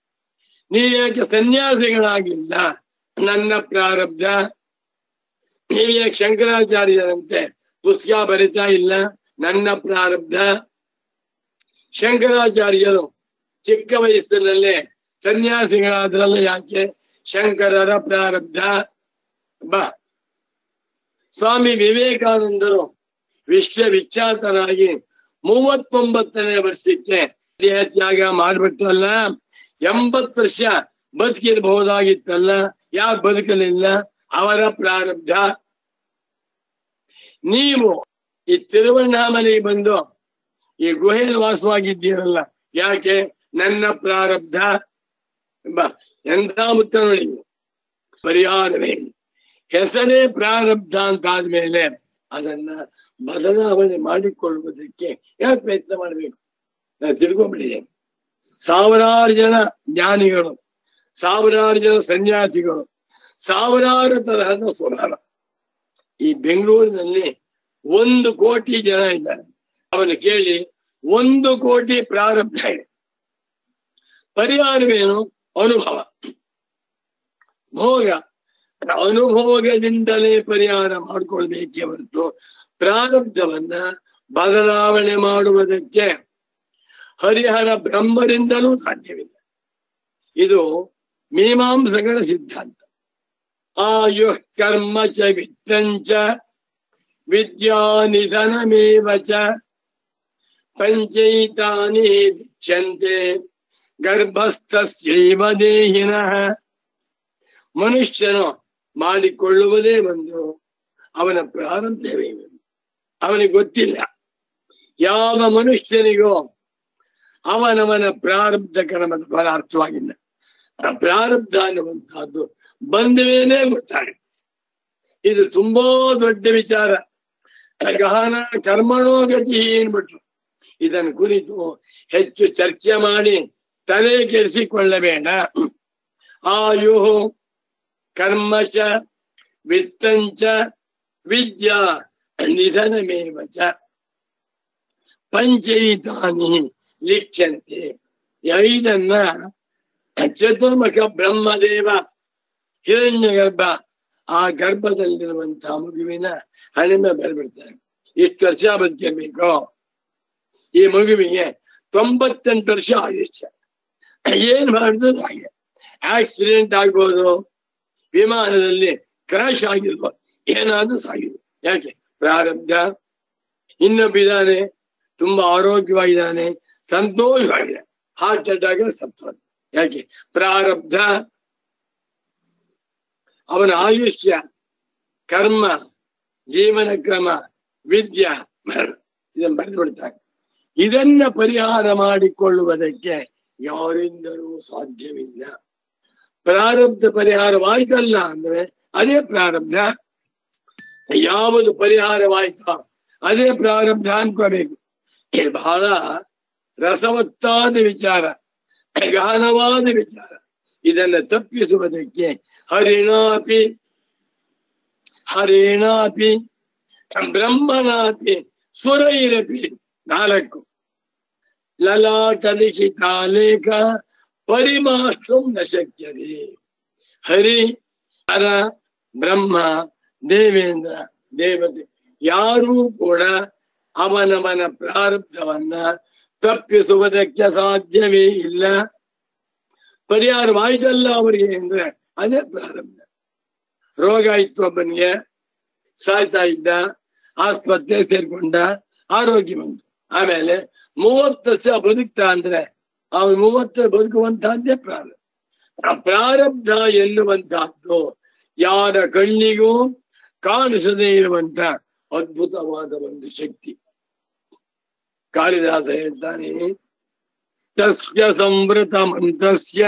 ನೀವ್ಯಾಕೆ ಸನ್ಯಾಸಿಗಳಾಗ್ಲಿಲ್ಲ ನನ್ನ ಪ್ರಾರಬ್ಧ ನೀವೇ ಶಂಕರಾಚಾರ್ಯರಂತೆ ಪುಸ್ತಕ ಬರಿತಾ ಇಲ್ಲ ನನ್ನ ಪ್ರಾರಬ್ಧ ಶಂಕರಾಚಾರ್ಯರು ಚಿಕ್ಕ ವಯಸ್ಸಿನಲ್ಲೇ ಸನ್ಯಾಸಿಗಳಾದ್ರಲ್ಲ ಯಾಕೆ ಶಂಕರರ ಪ್ರಾರಬ್ಧ ಬಾ ಸ್ವಾಮಿ ವಿವೇಕಾನಂದರು ವಿಶ್ವವಿಖ್ಯಾತರಾಗಿ ಮೂವತ್ತೊಂಬತ್ತನೇ ವರ್ಷಕ್ಕೆ ದೇಹ ತ್ಯಾಗ ಮಾಡ್ಬಿಟ್ರಲ್ಲ ಎಂಬತ್ತು ವರ್ಷ ಬದುಕಿರಬಹುದಾಗಿತ್ತಲ್ಲ ಯಾಕೆ ಬದುಕಲಿಲ್ಲ ಅವರ ಪ್ರಾರಬ್ಧ ನೀವು ಈ ತಿರುವಣ್ಣಾಮಲೆಗೆ ಬಂದು ಈ ಗುಹೆಯಲ್ಲಿ ವಾಸವಾಗಿದ್ದೀರಲ್ಲ ಯಾಕೆ ನನ್ನ ಪ್ರಾರಬ್ಧ ಎಂಬ ಎಂಥ ಮುತ್ತ ನೋಡಿ ಪರಿಹಾರವೇ ಹೆಸರೇ ಪ್ರಾರಬ್ಧ ಅಂತ ಆದ್ಮೇಲೆ ಅದನ್ನ ಬದಲಾವಣೆ ಮಾಡಿಕೊಳ್ಳುವುದಕ್ಕೆ ಯಾಕೆ ಪ್ರಯತ್ನ ಮಾಡಬೇಕು ನಾನು ತಿಳ್ಕೊಂಡ್ಬಿಟ್ಟಿದ್ದೇನೆ ಸಾವಿರಾರು ಜನ ಜ್ಞಾನಿಗಳು ಸಾವಿರಾರು ಜನ ಸನ್ಯಾಸಿಗಳು ಸಾವಿರಾರು ತರಹದ ಸ್ವಭಾವ ಈ ಬೆಂಗಳೂರಿನಲ್ಲಿ ಒಂದು ಕೋಟಿ ಜನ ಇದ್ದಾರೆ ಅವನು ಕೇಳಿ ಒಂದು ಕೋಟಿ ಪ್ರಾರಬ್ಧ ಇದೆ ಪರಿಹಾರವೇನು ಅನುಭವ ಭೋಗ ಅನುಭೋಗದಿಂದಲೇ ಪರಿಹಾರ ಮಾಡ್ಕೊಳ್ಬೇಕೇ ಹೊರತು ಪ್ರಾರಬ್ಧವನ್ನ ಬದಲಾವಣೆ ಮಾಡುವುದಕ್ಕೆ ಹರಿಹರ ಬ್ರಹ್ಮರಿಂದಲೂ ಸಾಧ್ಯವಿಲ್ಲ ಇದು ಮೀಮಾಂಸಕರ ಸಿದ್ಧಾಂತ ಆಯು ಕರ್ಮ ಚ ವಿತ್ತಂಚ ವಿದ್ಯಾ ನಿಧನಮೇವ ಚ ಪಂಚೈತಾನಿ ಲಿಚ್ಯಂತೆ ಗರ್ಭಸ್ಥಸ್ಯೈವ ದೇಹಿನಃ ಮನುಷ್ಯನು ಮಾಡಿಕೊಳ್ಳುವುದೇ ಒಂದು ಅವನ ಪ್ರಾರಂಭವೇ ಒಂದು ಅವನಿಗೆ ಗೊತ್ತಿಲ್ಲ ಯಾವ ಮನುಷ್ಯನಿಗೋ ಅವನವನ ಪ್ರಾರಬ್ಧ ಕರ್ಮದ ಫಲ ಅರ್ಥವಾಗಿಲ್ಲ ಆ ಪ್ರಾರಬ್ಧ ಅನ್ನುವಂತಹದ್ದು ಬಂದ ಮೇಲೆ ಗೊತ್ತಾಗುತ್ತೆ ಇದು ತುಂಬಾ ದೊಡ್ಡ ವಿಚಾರ ಗಹನ ಕರ್ಮಣೋ ಗತಿ ಏನ್ಬಿಟ್ರು ಇದನ್ನು ಕುರಿತು ಹೆಚ್ಚು ಚರ್ಚೆ ಮಾಡಿ ತಲೆ ಕೆಡಿಸಿಕೊಳ್ಳಬೇಡ ಆಯು ಕರ್ಮ ಚ ವಿತ್ತಂಚ ವಿದ್ಯಾ ನಿಧನಮೇವ ಚ ಪಂಚೈತಾನಿ ಲಿಖ್ಯಂತೆ ಈ ಐದನ್ನ ಚತುರ್ಮುಖ ಬ್ರಹ್ಮದೇವ ಹಿರಣ್ಯ ಗರ್ಭ ಆ ಗರ್ಭದಲ್ಲಿರುವಂತಹ ಮಗುವಿನ ಹಣಿಮೆ ಬರ್ಬಿಡ್ತಾರೆ ಇಷ್ಟು ವರ್ಷ ಬದುಕಿರ್ಬೇಕು ಈ ಮಗುವಿಗೆ ತೊಂಬತ್ತೆಂಟು ವರ್ಷ ಆಯುಷ್ಯ ಏನ್ ಮಾಡುದು ಹಾಗೆ ಆಕ್ಸಿಡೆಂಟ್ ಆಗ್ಬೋದು ವಿಮಾನದಲ್ಲಿ ಕ್ರಾಶ್ ಆಗಿರ್ಬೋದು ಏನಾದ್ರೂ ಸಾಗಿದೆ ಯಾಕೆ ಪ್ರಾರಬ್ಧ ಇನ್ನೊಬ್ಬಿದ್ದಾನೆ ತುಂಬಾ ಆರೋಗ್ಯವಾಗಿದ್ದಾನೆ ಸಂತೋಷವಾಗಿದೆ ಹಾರ್ಟ್ ಅಟ್ಯಾಕ್ ಸತ್ತೋದ ಯಾಕೆ ಪ್ರಾರಬ್ಧ ಅವನ ಆಯುಷ್ಯ ಕರ್ಮ ಜೀವನ ಕ್ರಮ ವಿದ್ಯಾ ಮರಣ ಇದನ್ನು ಬರೆದು ಬಿಡ್ತಾರೆ ಇದನ್ನ ಪರಿಹಾರ ಮಾಡಿಕೊಳ್ಳುವುದಕ್ಕೆ ಯಾರಿಂದಲೂ ಸಾಧ್ಯವಿಲ್ಲ ಪ್ರಾರಬ್ಧ ಪರಿಹಾರವಾಯ್ತಲ್ಲ ಅಂದ್ರೆ ಅದೇ ಪ್ರಾರಬ್ಧ ಯಾವುದು ಪರಿಹಾರವಾಯ್ತೋ ಅದೇ ಪ್ರಾರಬ್ಧ ಅನ್ಕೋಬೇಕು ಇದು ಬಹಳ ರಸವತ್ತಾದ ವಿಚಾರ ಗಹನವಾದ ವಿಚಾರ ಇದನ್ನ ತಪ್ಪಿಸುವುದಕ್ಕೆ ಹರಿಣಾಪಿ ಹರೇಣಾಪಿ ಬ್ರಹ್ಮನಾಪಿ ಸುರೈರಪಿ ನಾಲ್ಕು ಲಲಾಟ ಲಿಖಿತಾಲೇಖ ಪರಿಮಾಷ್ಟು ನ ಶಕ್ಯತೆ ಹರಿ ಹರ ಬ್ರಹ್ಮ ದೇವೇಂದ್ರ ದೇವತೆ ಯಾರೂ ಕೂಡ ಅವನವನ ಪ್ರಾರಬ್ಧವನ್ನ ತಪ್ಪಿಸುವುದಕ್ಕೆ ಸಾಧ್ಯವೇ ಇಲ್ಲ ಪರಿಹಾರವಾಯ್ತಲ್ಲ ಅವರಿಗೆ ಅಂದ್ರೆ ಅದೇ ಪ್ರಾರಬ್ಧ ರೋಗ ಇತ್ತು ಒಬ್ಬನಿಗೆ ಸಾಯ್ತಾ ಇದ್ದ ಆಸ್ಪತ್ರೆ ಸೇರ್ಕೊಂಡ ಆರೋಗ್ಯ ಬಂತು ಆಮೇಲೆ ಮೂವತ್ತು ವರ್ಷ ಬದುಕ್ತಾ ಅಂದ್ರೆ ಅವನು ಮೂವತ್ತು ಬದುಕುವಂತಹದ್ದೇ ಪ್ರಾರಬ್ಧ ಆ ಪ್ರಾರಬ್ಧ ಎನ್ನುವಂತಹದ್ದು ಯಾರ ಕಣ್ಣಿಗೂ ಕಾಣಿಸದೇ ಇರುವಂತ ಅದ್ಭುತವಾದ ಒಂದು ಶಕ್ತಿ ಕಾಳಿದಾಸ ಹೇಳ್ತಾನೆ ತಸ್ಯ ಸಂವೃತ ಮಂತ್ರಸ್ಯ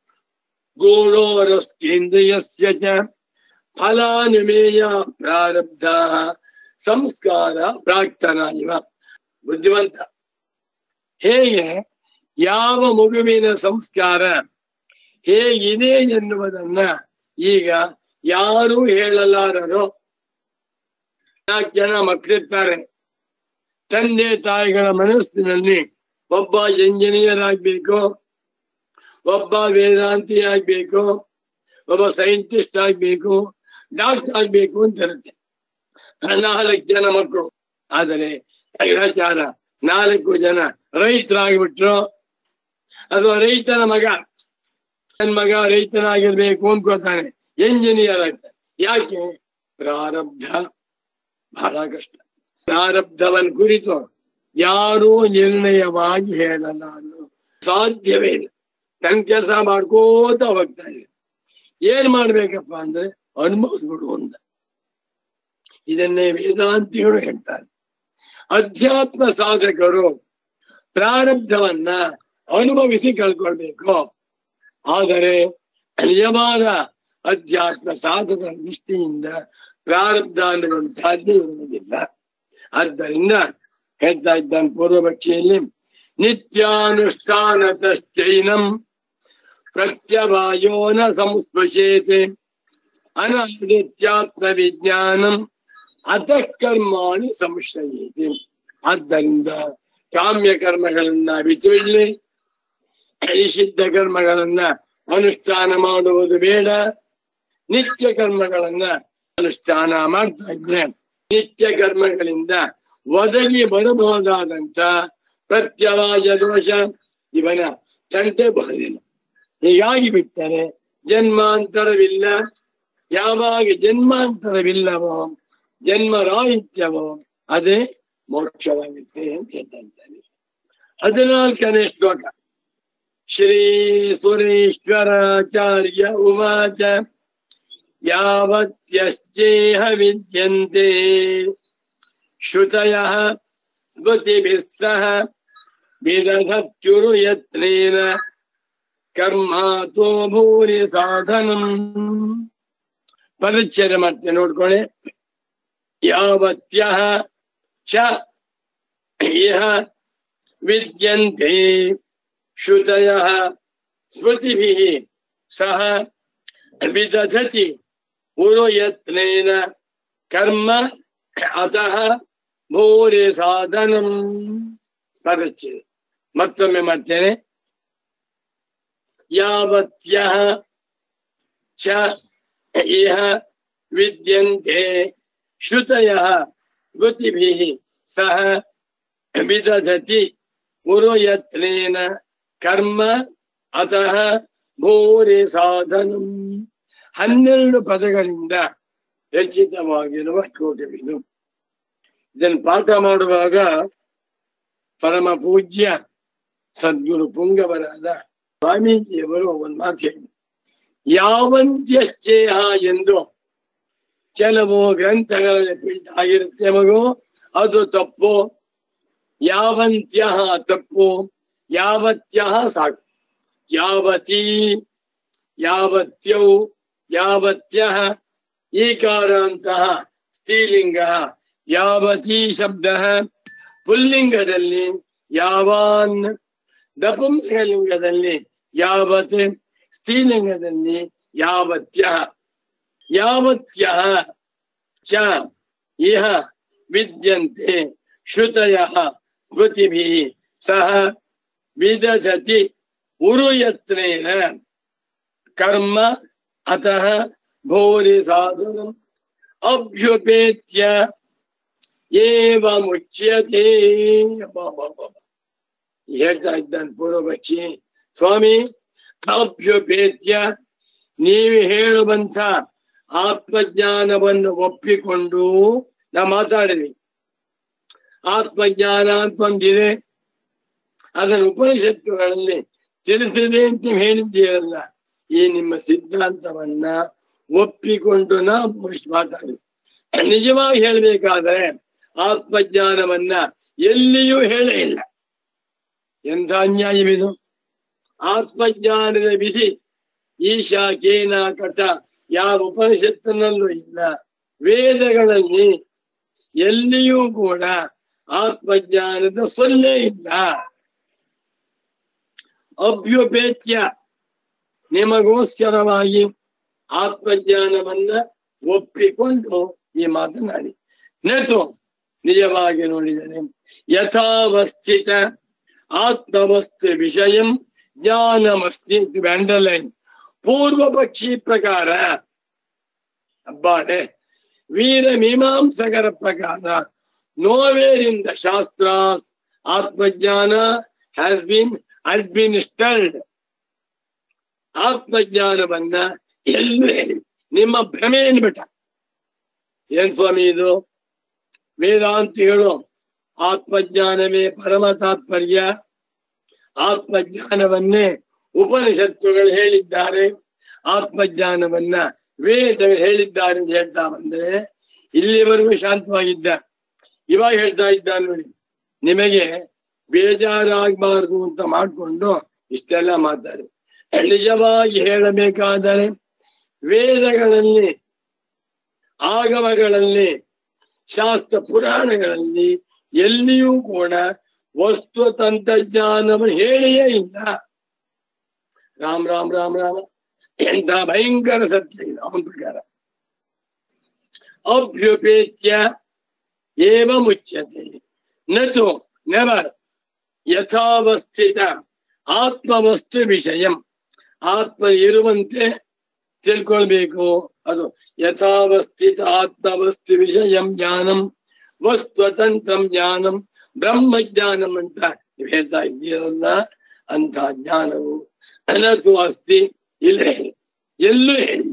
ಗೋಳೋರಸ್ಕೇಂದ್ರಿಯಸ್ಯ ಚ ಫಲಾನುಮೇಯ ಪ್ರಾರಬ್ಧ ಸಂಸ್ಕಾರ ಪ್ರಾಕ್ತನ ಇವ ಬುದ್ಧಿವಂತ ಹೇಗೆ ಯಾವ ಮಗುವಿನ ಸಂಸ್ಕಾರ ಹೇಗಿದೆ ಎನ್ನುವುದನ್ನ ಈಗ ಯಾರೂ ಹೇಳಲಾರರು ನಾಲ್ಕು ಜನ ಮಕ್ಕಳಿರ್ತಾರೆ ತಂದೆ ತಾಯಿಗಳ ಮನಸ್ಸಿನಲ್ಲಿ ಒಬ್ಬ ಎಂಜಿನಿಯರ್ ಆಗ್ಬೇಕು ಒಬ್ಬ ವೇದಾಂತಿ ಆಗ್ಬೇಕು ಒಬ್ಬ ಸೈಂಟಿಸ್ಟ್ ಆಗ್ಬೇಕು ಡಾಕ್ಟರ್ ಆಗ್ಬೇಕು ಅಂತ ಇರುತ್ತೆ ನಾಲ್ಕು ಜನ ಮಕ್ಕಳು ಆದರೆ ಗ್ರಹಚಾರ ನಾಲ್ಕು ಜನ ರೈತರಾಗ್ಬಿಟ್ರು ಅಥವಾ ರೈತನ ಮಗ ನನ್ ಮಗ ರೈತನಾಗಿರ್ಬೇಕು ಅನ್ಕೋತಾನೆ ಎಂಜಿನಿಯರ್ ಆಗ್ತಾನೆ ಯಾಕೆ ಪ್ರಾರಬ್ಧ ಬಹಳ ಕಷ್ಟ ಪ್ರಾರಬ್ಧವನ್ ಕುರಿತು ಯಾರೂ ನಿರ್ಣಯವಾಗಿ ಹೇಳಲಾರರು ಸಾಧ್ಯವೇ ಇಲ್ಲ ತನ್ನ ಕೆಲಸ ಮಾಡ್ಕೋತ ಹೋಗ್ತಾ ಇದೆ ಏನ್ ಮಾಡ್ಬೇಕಪ್ಪ ಅಂದ್ರೆ ಅನುಭವಿಸ್ಬಿಡು ಅಂತ ಇದನ್ನೇ ವೇದಾಂತಿಗಳು ಹೇಳ್ತಾರೆ ಅಧ್ಯಾತ್ಮ ಸಾಧಕರು ಪ್ರಾರಬ್ಧವನ್ನ ಅನುಭವಿಸಿ ಕಳ್ಕೊಳ್ಬೇಕು ಆದರೆ ನಿಜವಾದ ಅಧ್ಯಾತ್ಮ ಸಾಧಕರ ದೃಷ್ಟಿಯಿಂದ ಪ್ರಾರಬ್ಧ ಅನ್ನುವುದು ಸಾಧ್ಯ ಇರುವುದಿಲ್ಲ ಆದ್ದರಿಂದ ಹೇಳ್ತಾ ಇದ್ದಾನೆ ಪೂರ್ವಪಕ್ಷಿಯಲ್ಲಿ ನಿತ್ಯಾನುಷ್ಠಾನತಶ್ಚೈನಂ ಪ್ರತ್ಯವಾಯೋ ನ ಸಂಸ್ಪೃಶೇತೆ ಅನಾದಿತ್ಯಾತ್ಮ ವಿಜ್ಞಾನಂ ಅತಃ ಕರ್ಮಾಣಿ ಸಂಶಯೇತಿ ಆದ್ದರಿಂದ ಕಾಮ್ಯ ಕರ್ಮಗಳನ್ನ ಬಿಟ್ಟು ಇಲ್ಲಿ ನಿಷಿದ್ಧ ಕರ್ಮಗಳನ್ನ ಅನುಷ್ಠಾನ ಮಾಡುವುದು ಬೇಡ ನಿತ್ಯ ಕರ್ಮಗಳನ್ನ ಅನುಷ್ಠಾನ ಮಾಡ್ತಾ ಇದ್ರೆ ನಿತ್ಯ ಕರ್ಮಗಳಿಂದ ಒದಗಿ ಬರಬಹುದಾದಂತ ಪ್ರತ್ಯವಾಯ ದೋಷ ಇವನ ತಂಟೆ ಬರೋದಿಲ್ಲ ಹೀಗಾಗಿ ಬಿಟ್ಟರೆ ಜನ್ಮಾಂತರವಿಲ್ಲ ಯಾವಾಗ ಜನ್ಮಾಂತರವಿಲ್ಲವೋ ಜನ್ಮ ರಾಹಿತ್ಯವೋ ಅದೇ ಮೋಕ್ಷವಾಗುತ್ತೆ ಅಂತ ಹೇಳ್ತಾ ಇದ್ದಾನೆ ಹದಿನಾಲ್ಕನೇ ಶ್ಲೋಕ ಶ್ರೀ ಸುರೇಶ್ವರಾಚಾರ್ಯ ಉವಾಚ ಯಾವತ್ಯಶ್ಚೇಹ ವಿದ್ಯಂತೆ ಶ್ರುತಯಃ ಸ್ಮೃತಿಭಿः ಸಹ ವಿದಧತ್ಯುರು ಯತ್ನೇನ ಕರ್ಮಾತೋ ಭೂರಿ ಸಾಧನಂ ಪರಿಚ್ಛೇದ ಮಾಡ್ತೇನೆ ನೋಡ್ಕೊಳ್ಳಿ ಯಾವತ್ಯಃ ಚ ಇಹ ವಿದ್ಯಂತೆ ಶ್ರುತಯಃ ಸ್ಮೃತಿಭಿः ಸಹ ವಿದಧತಿ ಉರುಯತ್ನೇನ ಕರ್ಮ ಅತಃ ಭೂರಿ ಸಾಧನಂ ಪರಿಚ್ಛೇದ ಮತ್ತೊಮ್ಮೆ ಮಾಡ್ತೇನೆ ಯಾವತ್ಯಃ ಚ ಇಹ ವಿದ್ಯಂತೆ ಶ್ರುತಯಃ ಸ್ಮೃತಿಭಿः ಸಹ ವಿದಧತಿ ಉರುಯತ್ನೇನ ಕರ್ಮ ಅತಃ ಭೂರಿ ಸಾಧನಂ ಹನ್ನೆರಡು ಪದಗಳಿಂದ ರಚಿತವಾಗಿರುವ ಶ್ಲೋಕವಿದು ಇದನ್ನು ಪಾಠ ಮಾಡುವಾಗ ಪರಮ ಪೂಜ್ಯ ಸದ್ಗುರು ಪುಂಗವರಾದ ಸ್ವಾಮೀಜಿಯವರು ಒಂದು ಮಾತು ಹೇಳಿದರು ಯಾವಂತ್ಯಶ್ಚೇಹ ಎಂದು ಕೆಲವು ಗ್ರಂಥಗಳಲ್ಲಿ ಪ್ರಿಂಟ್ ಆಗಿರುತ್ತೆ ಮಗು ಅದು ತಪ್ಪು ಯಾವಂತ್ಯ ತಪ್ಪು ಯಾವತ್ಯ ಸಾಕು ಯಾವತಿ ಯಾವತ್ಯೌ ಯಾವತ್ಯ ಈಕಾರ ಅಂತಹ ಸ್ತ್ರೀಲಿಂಗ ಯಾವತಿ ಶಬ್ದ ಪುಲ್ಲಿಂಗದಲ್ಲಿ ಯಾವಾನ್ ನಪುಂಸಕಲಿಂಗದಲ್ಲಿ ಯಾವತ್ ಸ್ತ್ರೀಲಿಂಗದಲ್ಲಿ ಯಾವತ್ಯ ಯಾವತ್ಯ ಚ ಇಹ ವಿದ್ಯಂತೆ ಶ್ರುತಯ ಸ್ಮೃತಿಭಿः ಸಹ ವಿದಧತಿ ಉರುಯತ್ನೇನ ಕರ್ಮ ಅತಃ ಭೂರಿ ಸಾಧನಂ ಅಭ್ಯುಪೇತ್ಯ ಏವ ಮುಚ್ಯತೆ ಹೇಳ್ತಾ ಇದ್ದಾನೆ ಪೂರ್ವಪಕ್ಷಿ ಸ್ವಾಮಿ ಅಭ್ಯುಪೇತ್ಯ ನೀವು ಹೇಳುವಂತ ಆತ್ಮಜ್ಞಾನವನ್ನು ಒಪ್ಪಿಕೊಂಡು ನಾ ಮಾತಾಡಿದ್ವಿ ಆತ್ಮಜ್ಞಾನ ಅಂತ ಒಂದಿದೆ ಅದನ್ನು ಉಪನಿಷತ್ತುಗಳಲ್ಲಿ ತಿಳಿಸಿದೆ ಅಂತ ನೀವು ಹೇಳಿದ್ದೀರಲ್ಲ ಈ ನಿಮ್ಮ ಸಿದ್ಧಾಂತವನ್ನ ಒಪ್ಪಿಕೊಂಡು ನಾವು ಮಾತಾಡಿದ್ವಿ ನಿಜವಾಗಿ ಹೇಳಬೇಕಾದ್ರೆ ಆತ್ಮಜ್ಞಾನವನ್ನ ಎಲ್ಲಿಯೂ ಹೇಳೇ ಇಲ್ಲ ಎಂಥ ಅನ್ಯಾಯವಿದು ಆತ್ಮಜ್ಞಾನದ ಬಿಸಿ ಈಶಾ ಕೇನ ಕಟ ಯಾವ ಉಪನಿಷತ್ತಿನಲ್ಲೂ ಇಲ್ಲ ವೇದಗಳಲ್ಲಿ ಎಲ್ಲಿಯೂ ಕೂಡ ಆತ್ಮಜ್ಞಾನದ ಸೊನ್ನೆ ಇಲ್ಲ ಅಭ್ಯುಪೇತ್ಯ ನಿಮಗೋಸ್ಕರವಾಗಿ ಆತ್ಮಜ್ಞಾನವನ್ನ ಒಪ್ಪಿಕೊಂಡು ಈ ಮಾತನಾಡಿ ನೆತು ನಿಜವಾಗಿ ನೋಡಿದರೆ ಯಥಾವಸ್ಥಿತ ಆತ್ಮವಸ್ತು ವಿಷಯಂ ಜ್ಞಾನಮಸ್ತಿ ಅಂಡರ್ಲೈನ್ ಪೂರ್ವ ಪಕ್ಷಿ ಪ್ರಕಾರ ಅಬ್ಬಾಡೆ ವೀರ ಮೀಮಾಂಸಕರ ಪ್ರಕಾರ ನೋವೇರ್ ಇನ್ ದ ಶಾಸ್ತ್ರ ಆತ್ಮಜ್ಞಾನ ಹ್ಯಾಸ್ ಬೀನ್ ಅಡ್ಮಿನಿಸ್ಟರ್ಡ್ ಆತ್ಮಜ್ಞಾನವನ್ನ ಎಲ್ಲೂ ಹೇಳಿ ನಿಮ್ಮ ಭ್ರಮೆ ಏನ್ಬಿಟ್ಟ ಏನ್ ಸ್ವಾಮಿ ಇದು ವೇದಾಂತಿಗಳು ಆತ್ಮಜ್ಞಾನವೇ ಪರಮ ತಾತ್ಪರ್ಯ ಆತ್ಮಜ್ಞಾನವನ್ನೇ ಉಪನಿಷತ್ತುಗಳು ಹೇಳಿದ್ದಾರೆ ಆತ್ಮಜ್ಞಾನವನ್ನ ವೇದಗಳು ಹೇಳಿದ್ದಾರೆ ಅಂತ ಹೇಳ್ತಾ ಬಂದ್ರೆ ಇಲ್ಲಿವರೆಗೂ ಶಾಂತವಾಗಿದ್ದ ಇವಾಗ ಹೇಳ್ತಾ ಇದ್ದ ನೋಡಿ ನಿಮಗೆ ಬೇಜಾರಾಗಬಾರದು ಅಂತ ಮಾಡ್ಕೊಂಡು ಇಷ್ಟೆಲ್ಲ ಮಾತಾಡಿ ನಿಜವಾಗಿ ಹೇಳಬೇಕಾದರೆ ವೇದಗಳಲ್ಲಿ ಆಗಮಗಳಲ್ಲಿ ಶಾಸ್ತ್ರ ಪುರಾಣಗಳಲ್ಲಿ ಎಲ್ಲಿಯೂ ಕೂಡ ವಸ್ತು ತಂತ್ರಜ್ಞಾನವನ್ನು ಹೇಳಿಯೇ ಇಲ್ಲ ರಾಮ್ ರಾಮ್ ರಾಮ್ ರಾಮ ಎಂತ ಭಯಂಕರ ಸತ್ಯ ಇದು ಅವನ ಪ್ರಕಾರ ಅಭ್ಯುಪೇತ್ಯ ಏವ ಮುಚ್ಯತೆ ನತು ನೆವರ್ ಯಥಾವಸ್ಥಿತ ಆತ್ಮವಸ್ತು ವಿಷಯಂ ಆತ್ಮ ಇರುವಂತೆ ತಿಳ್ಕೊಳ್ಬೇಕು ಅದು ಯಥಾವಸ್ಥಿತ ಆತ್ಮವಸ್ತು ವಿಷಯಂ ಜ್ಞಾನಂ ವಸ್ತುತಂತ್ರಂ ಜ್ಞಾನಂ ಬ್ರಹ್ಮಜ್ಞಾನಂ ಅಂತ ನೀವು ಹೇಳ್ತಾ ಇದ್ದೀರಲ್ಲ ಅಂತ ಜ್ಞಾನವು ಅನತು ಅಸ್ತಿ ಇಲ್ಲ ಹೇಳಿ ಎಲ್ಲೂ ಹೇಳಿ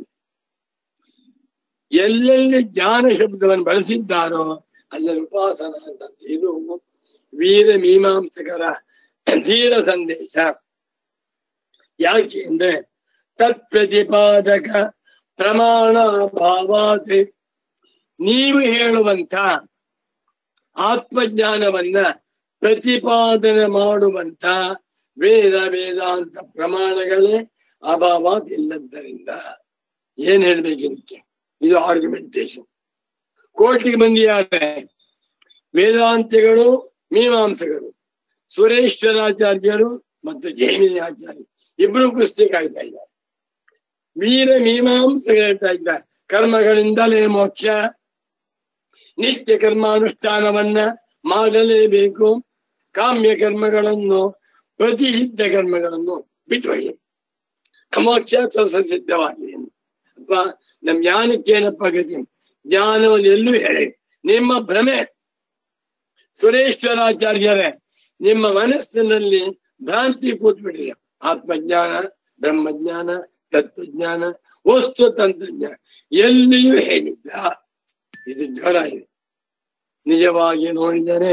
ಎಲ್ಲೆಲ್ಲಿ ಜ್ಞಾನ ಶಬ್ದವನ್ನು ಬಳಸಿದ್ದಾರೋ ಅಲ್ಲಿ ಉಪಾಸನ ಅಂತ ಇದು ವೀರ ಮೀಮಾಂಸಕರ ಧೀರ ಸಂದೇಶ ಯಾಕೆ ಅಂದ್ರೆ ತತ್ ಪ್ರತಿಪಾದಕ ಪ್ರಮಾಣ ಭಾವಾತ್ ನೀವು ಹೇಳುವಂತ ಆತ್ಮಜ್ಞಾನವನ್ನ ಪ್ರತಿಪಾದನೆ ಮಾಡುವಂತ ವೇದ ವೇದಾಂತ ಪ್ರಮಾಣಗಳೇ ಅಭಾವಾತ್ ಇಲ್ಲದ್ದರಿಂದ ಏನ್ ಹೇಳ್ಬೇಕು ಇದಕ್ಕೆ ಇದು ಆರ್ಗ್ಯುಮೆಂಟೇಶನ್ ಕೋರ್ಟಿಗೆ ಬಂದಿದ್ದಾರೆ ವೇದಾಂತಿಗಳು ಮೀಮಾಂಸಕರು ಸುರೇಶ್ವರಾಚಾರ್ಯರು ಮತ್ತು ಜೈಮಿನಿ ಆಚಾರ್ಯ ಇಬ್ರು ಕುಸ್ತಿ ಕಾಯ್ತಾ ಇದ್ದಾರೆ ವೀರ ಮೀಮಾಂಸಕರು ಹೇಳ್ತಾ ಇದ್ದಾರೆ ಕರ್ಮಗಳಿಂದಲೇ ಮೋಕ್ಷ ನಿತ್ಯ ಕರ್ಮಾನುಷ್ಠಾನವನ್ನ ಮಾಡಲೇಬೇಕು ಕಾಮ್ಯ ಕರ್ಮಗಳನ್ನು ಪ್ರತಿಸಿದ್ಧ ಕರ್ಮಗಳನ್ನು ಬಿಟ್ಟುಕೊಳ್ಳಿ ಮೋಕ್ಷ ಸಿದ್ಧವಾಗಿದೆ ಅಪ್ಪ ನಮ್ ಜ್ಞಾನಕ್ಕೇನಪ್ಪ ಗತಿ ಜ್ಞಾನವನ್ನು ಎಲ್ಲೂ ಹೇಳಿ ನಿಮ್ಮ ಭ್ರಮೆ ಸುರೇಶ್ವರಾಚಾರ್ಯರೇ ನಿಮ್ಮ ಮನಸ್ಸಿನಲ್ಲಿ ಭ್ರಾಂತಿ ಕೂತ್ಬಿಟ್ಟಿದೆ ಆತ್ಮಜ್ಞಾನ ಬ್ರಹ್ಮಜ್ಞಾನ ತತ್ವಜ್ಞಾನ ವಸ್ತು ತಂತ್ರಜ್ಞಾನ ಎಲ್ಲಿಯೂ ಹೇಳಿಲ್ಲ ಇದು ಜ್ವರ ಇದೆ ನಿಜವಾಗಿ ನೋಡಿದರೆ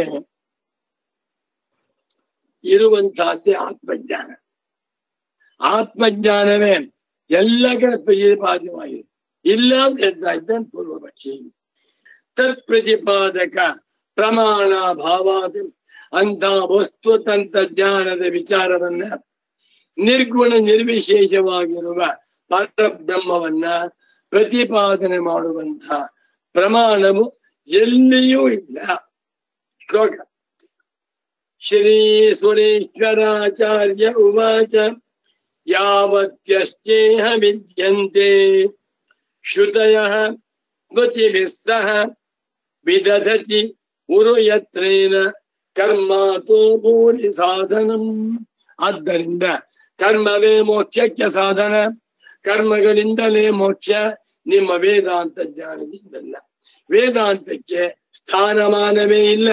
ಇರುವಂತಹದ್ದೇ ಆತ್ಮಜ್ಞಾನ ಆತ್ಮಜ್ಞಾನವೇ ಎಲ್ಲ ಕಡೆ ಪ್ರತಿಪಾದ್ಯವಾಗಿದೆ ಇಲ್ಲ ಅಂತ ಹೇಳ್ತಾ ಇದ್ದಾನೆ ಪೂರ್ವ ಪಕ್ಷಿ ತತ್ ಪ್ರತಿಪಾದಕ ಪ್ರಮಾಣ ಭಾವಾದ ಅಂತ ವಸ್ತು ತಂತ್ರಜ್ಞಾನದ ವಿಚಾರವನ್ನ ನಿರ್ಗುಣ ನಿರ್ವಿಶೇಷವಾಗಿರುವ ಪರಬ್ರಹ್ಮವನ್ನ ಪ್ರತಿಪಾದನೆ ಮಾಡುವಂತ ಪ್ರಮಾಣವು ಎಲ್ಲಿಯೂ ಇಲ್ಲ ಶ್ಲೋಕ ಶ್ರೀ ಸುರೇಶ್ವರಾಚಾರ್ಯ ಉವಾಚ ಯಾವತ್ಯಶ್ಚೇಹ ವಿದ್ಯಂತೆ ಶ್ರುತಯ ಮತಿಭಿः ಸಹ ವಿದಧತಿ ಉರು ಯತ್ರೇನ ಕರ್ಮಾತೋ ಭೂರಿ ಸಾಧನಂ ಆದ್ದರಿಂದ ಕರ್ಮವೇ ಮೋಕ್ಷಕ್ಕೆ ಸಾಧನ ಕರ್ಮಗಳಿಂದಲೇ ಮೋಕ್ಷ ನಿಮ್ಮ ವೇದಾಂತ ಜ್ಞಾನದಿಂದಲ್ಲ ವೇದಾಂತಕ್ಕೆ ಸ್ಥಾನಮಾನವೇ ಇಲ್ಲ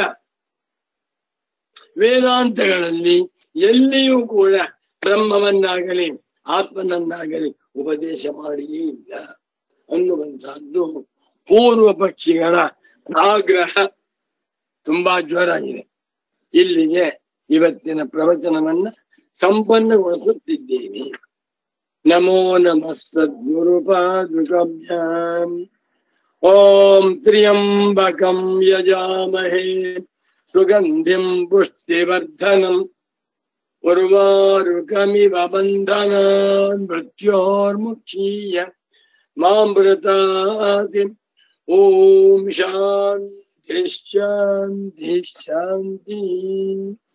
ವೇದಾಂತಗಳಲ್ಲಿ ಎಲ್ಲಿಯೂ ಕೂಡ ಬ್ರಹ್ಮವನ್ನಾಗಲಿ ಆತ್ಮನನ್ನಾಗಲಿ ಉಪದೇಶ ಮಾಡಿಯೇ ಇಲ್ಲ ಅನ್ನುವಂತಹದ್ದು ಪೂರ್ವ ಪಕ್ಷಿಗಳ ಆಗ್ರಹ ತುಂಬಾ ಜ್ವರ ಇದೆ ಇಲ್ಲಿಗೆ ಇವತ್ತಿನ ಪ್ರವಚನವನ್ನ ಸಂಪನ್ನಗೊಳಿಸುತ್ತಿದ್ದೇನೆ ನಮೋ ನಮಃ ಸದ್ಗುರುಪಾದುಕಭ್ಯಾಂ ಓಂ ತ್ರ್ಯಂಬಕಂ ಯಜಾಮಹೇ ಸುಗಂಧಿಂ ಪುಷ್ಟಿವರ್ಧನಂ ಉರ್ವಾರುಕಮಿವ ಬಂಧನಾನ್ ಮೃತ್ಯೋರ್ಮುಕ್ಷೀಯ ಮಾಮೃತಾತಿ ಓಂ ಶಾಂತಿ ಶಾಂತಿ ಶಾಂತಿ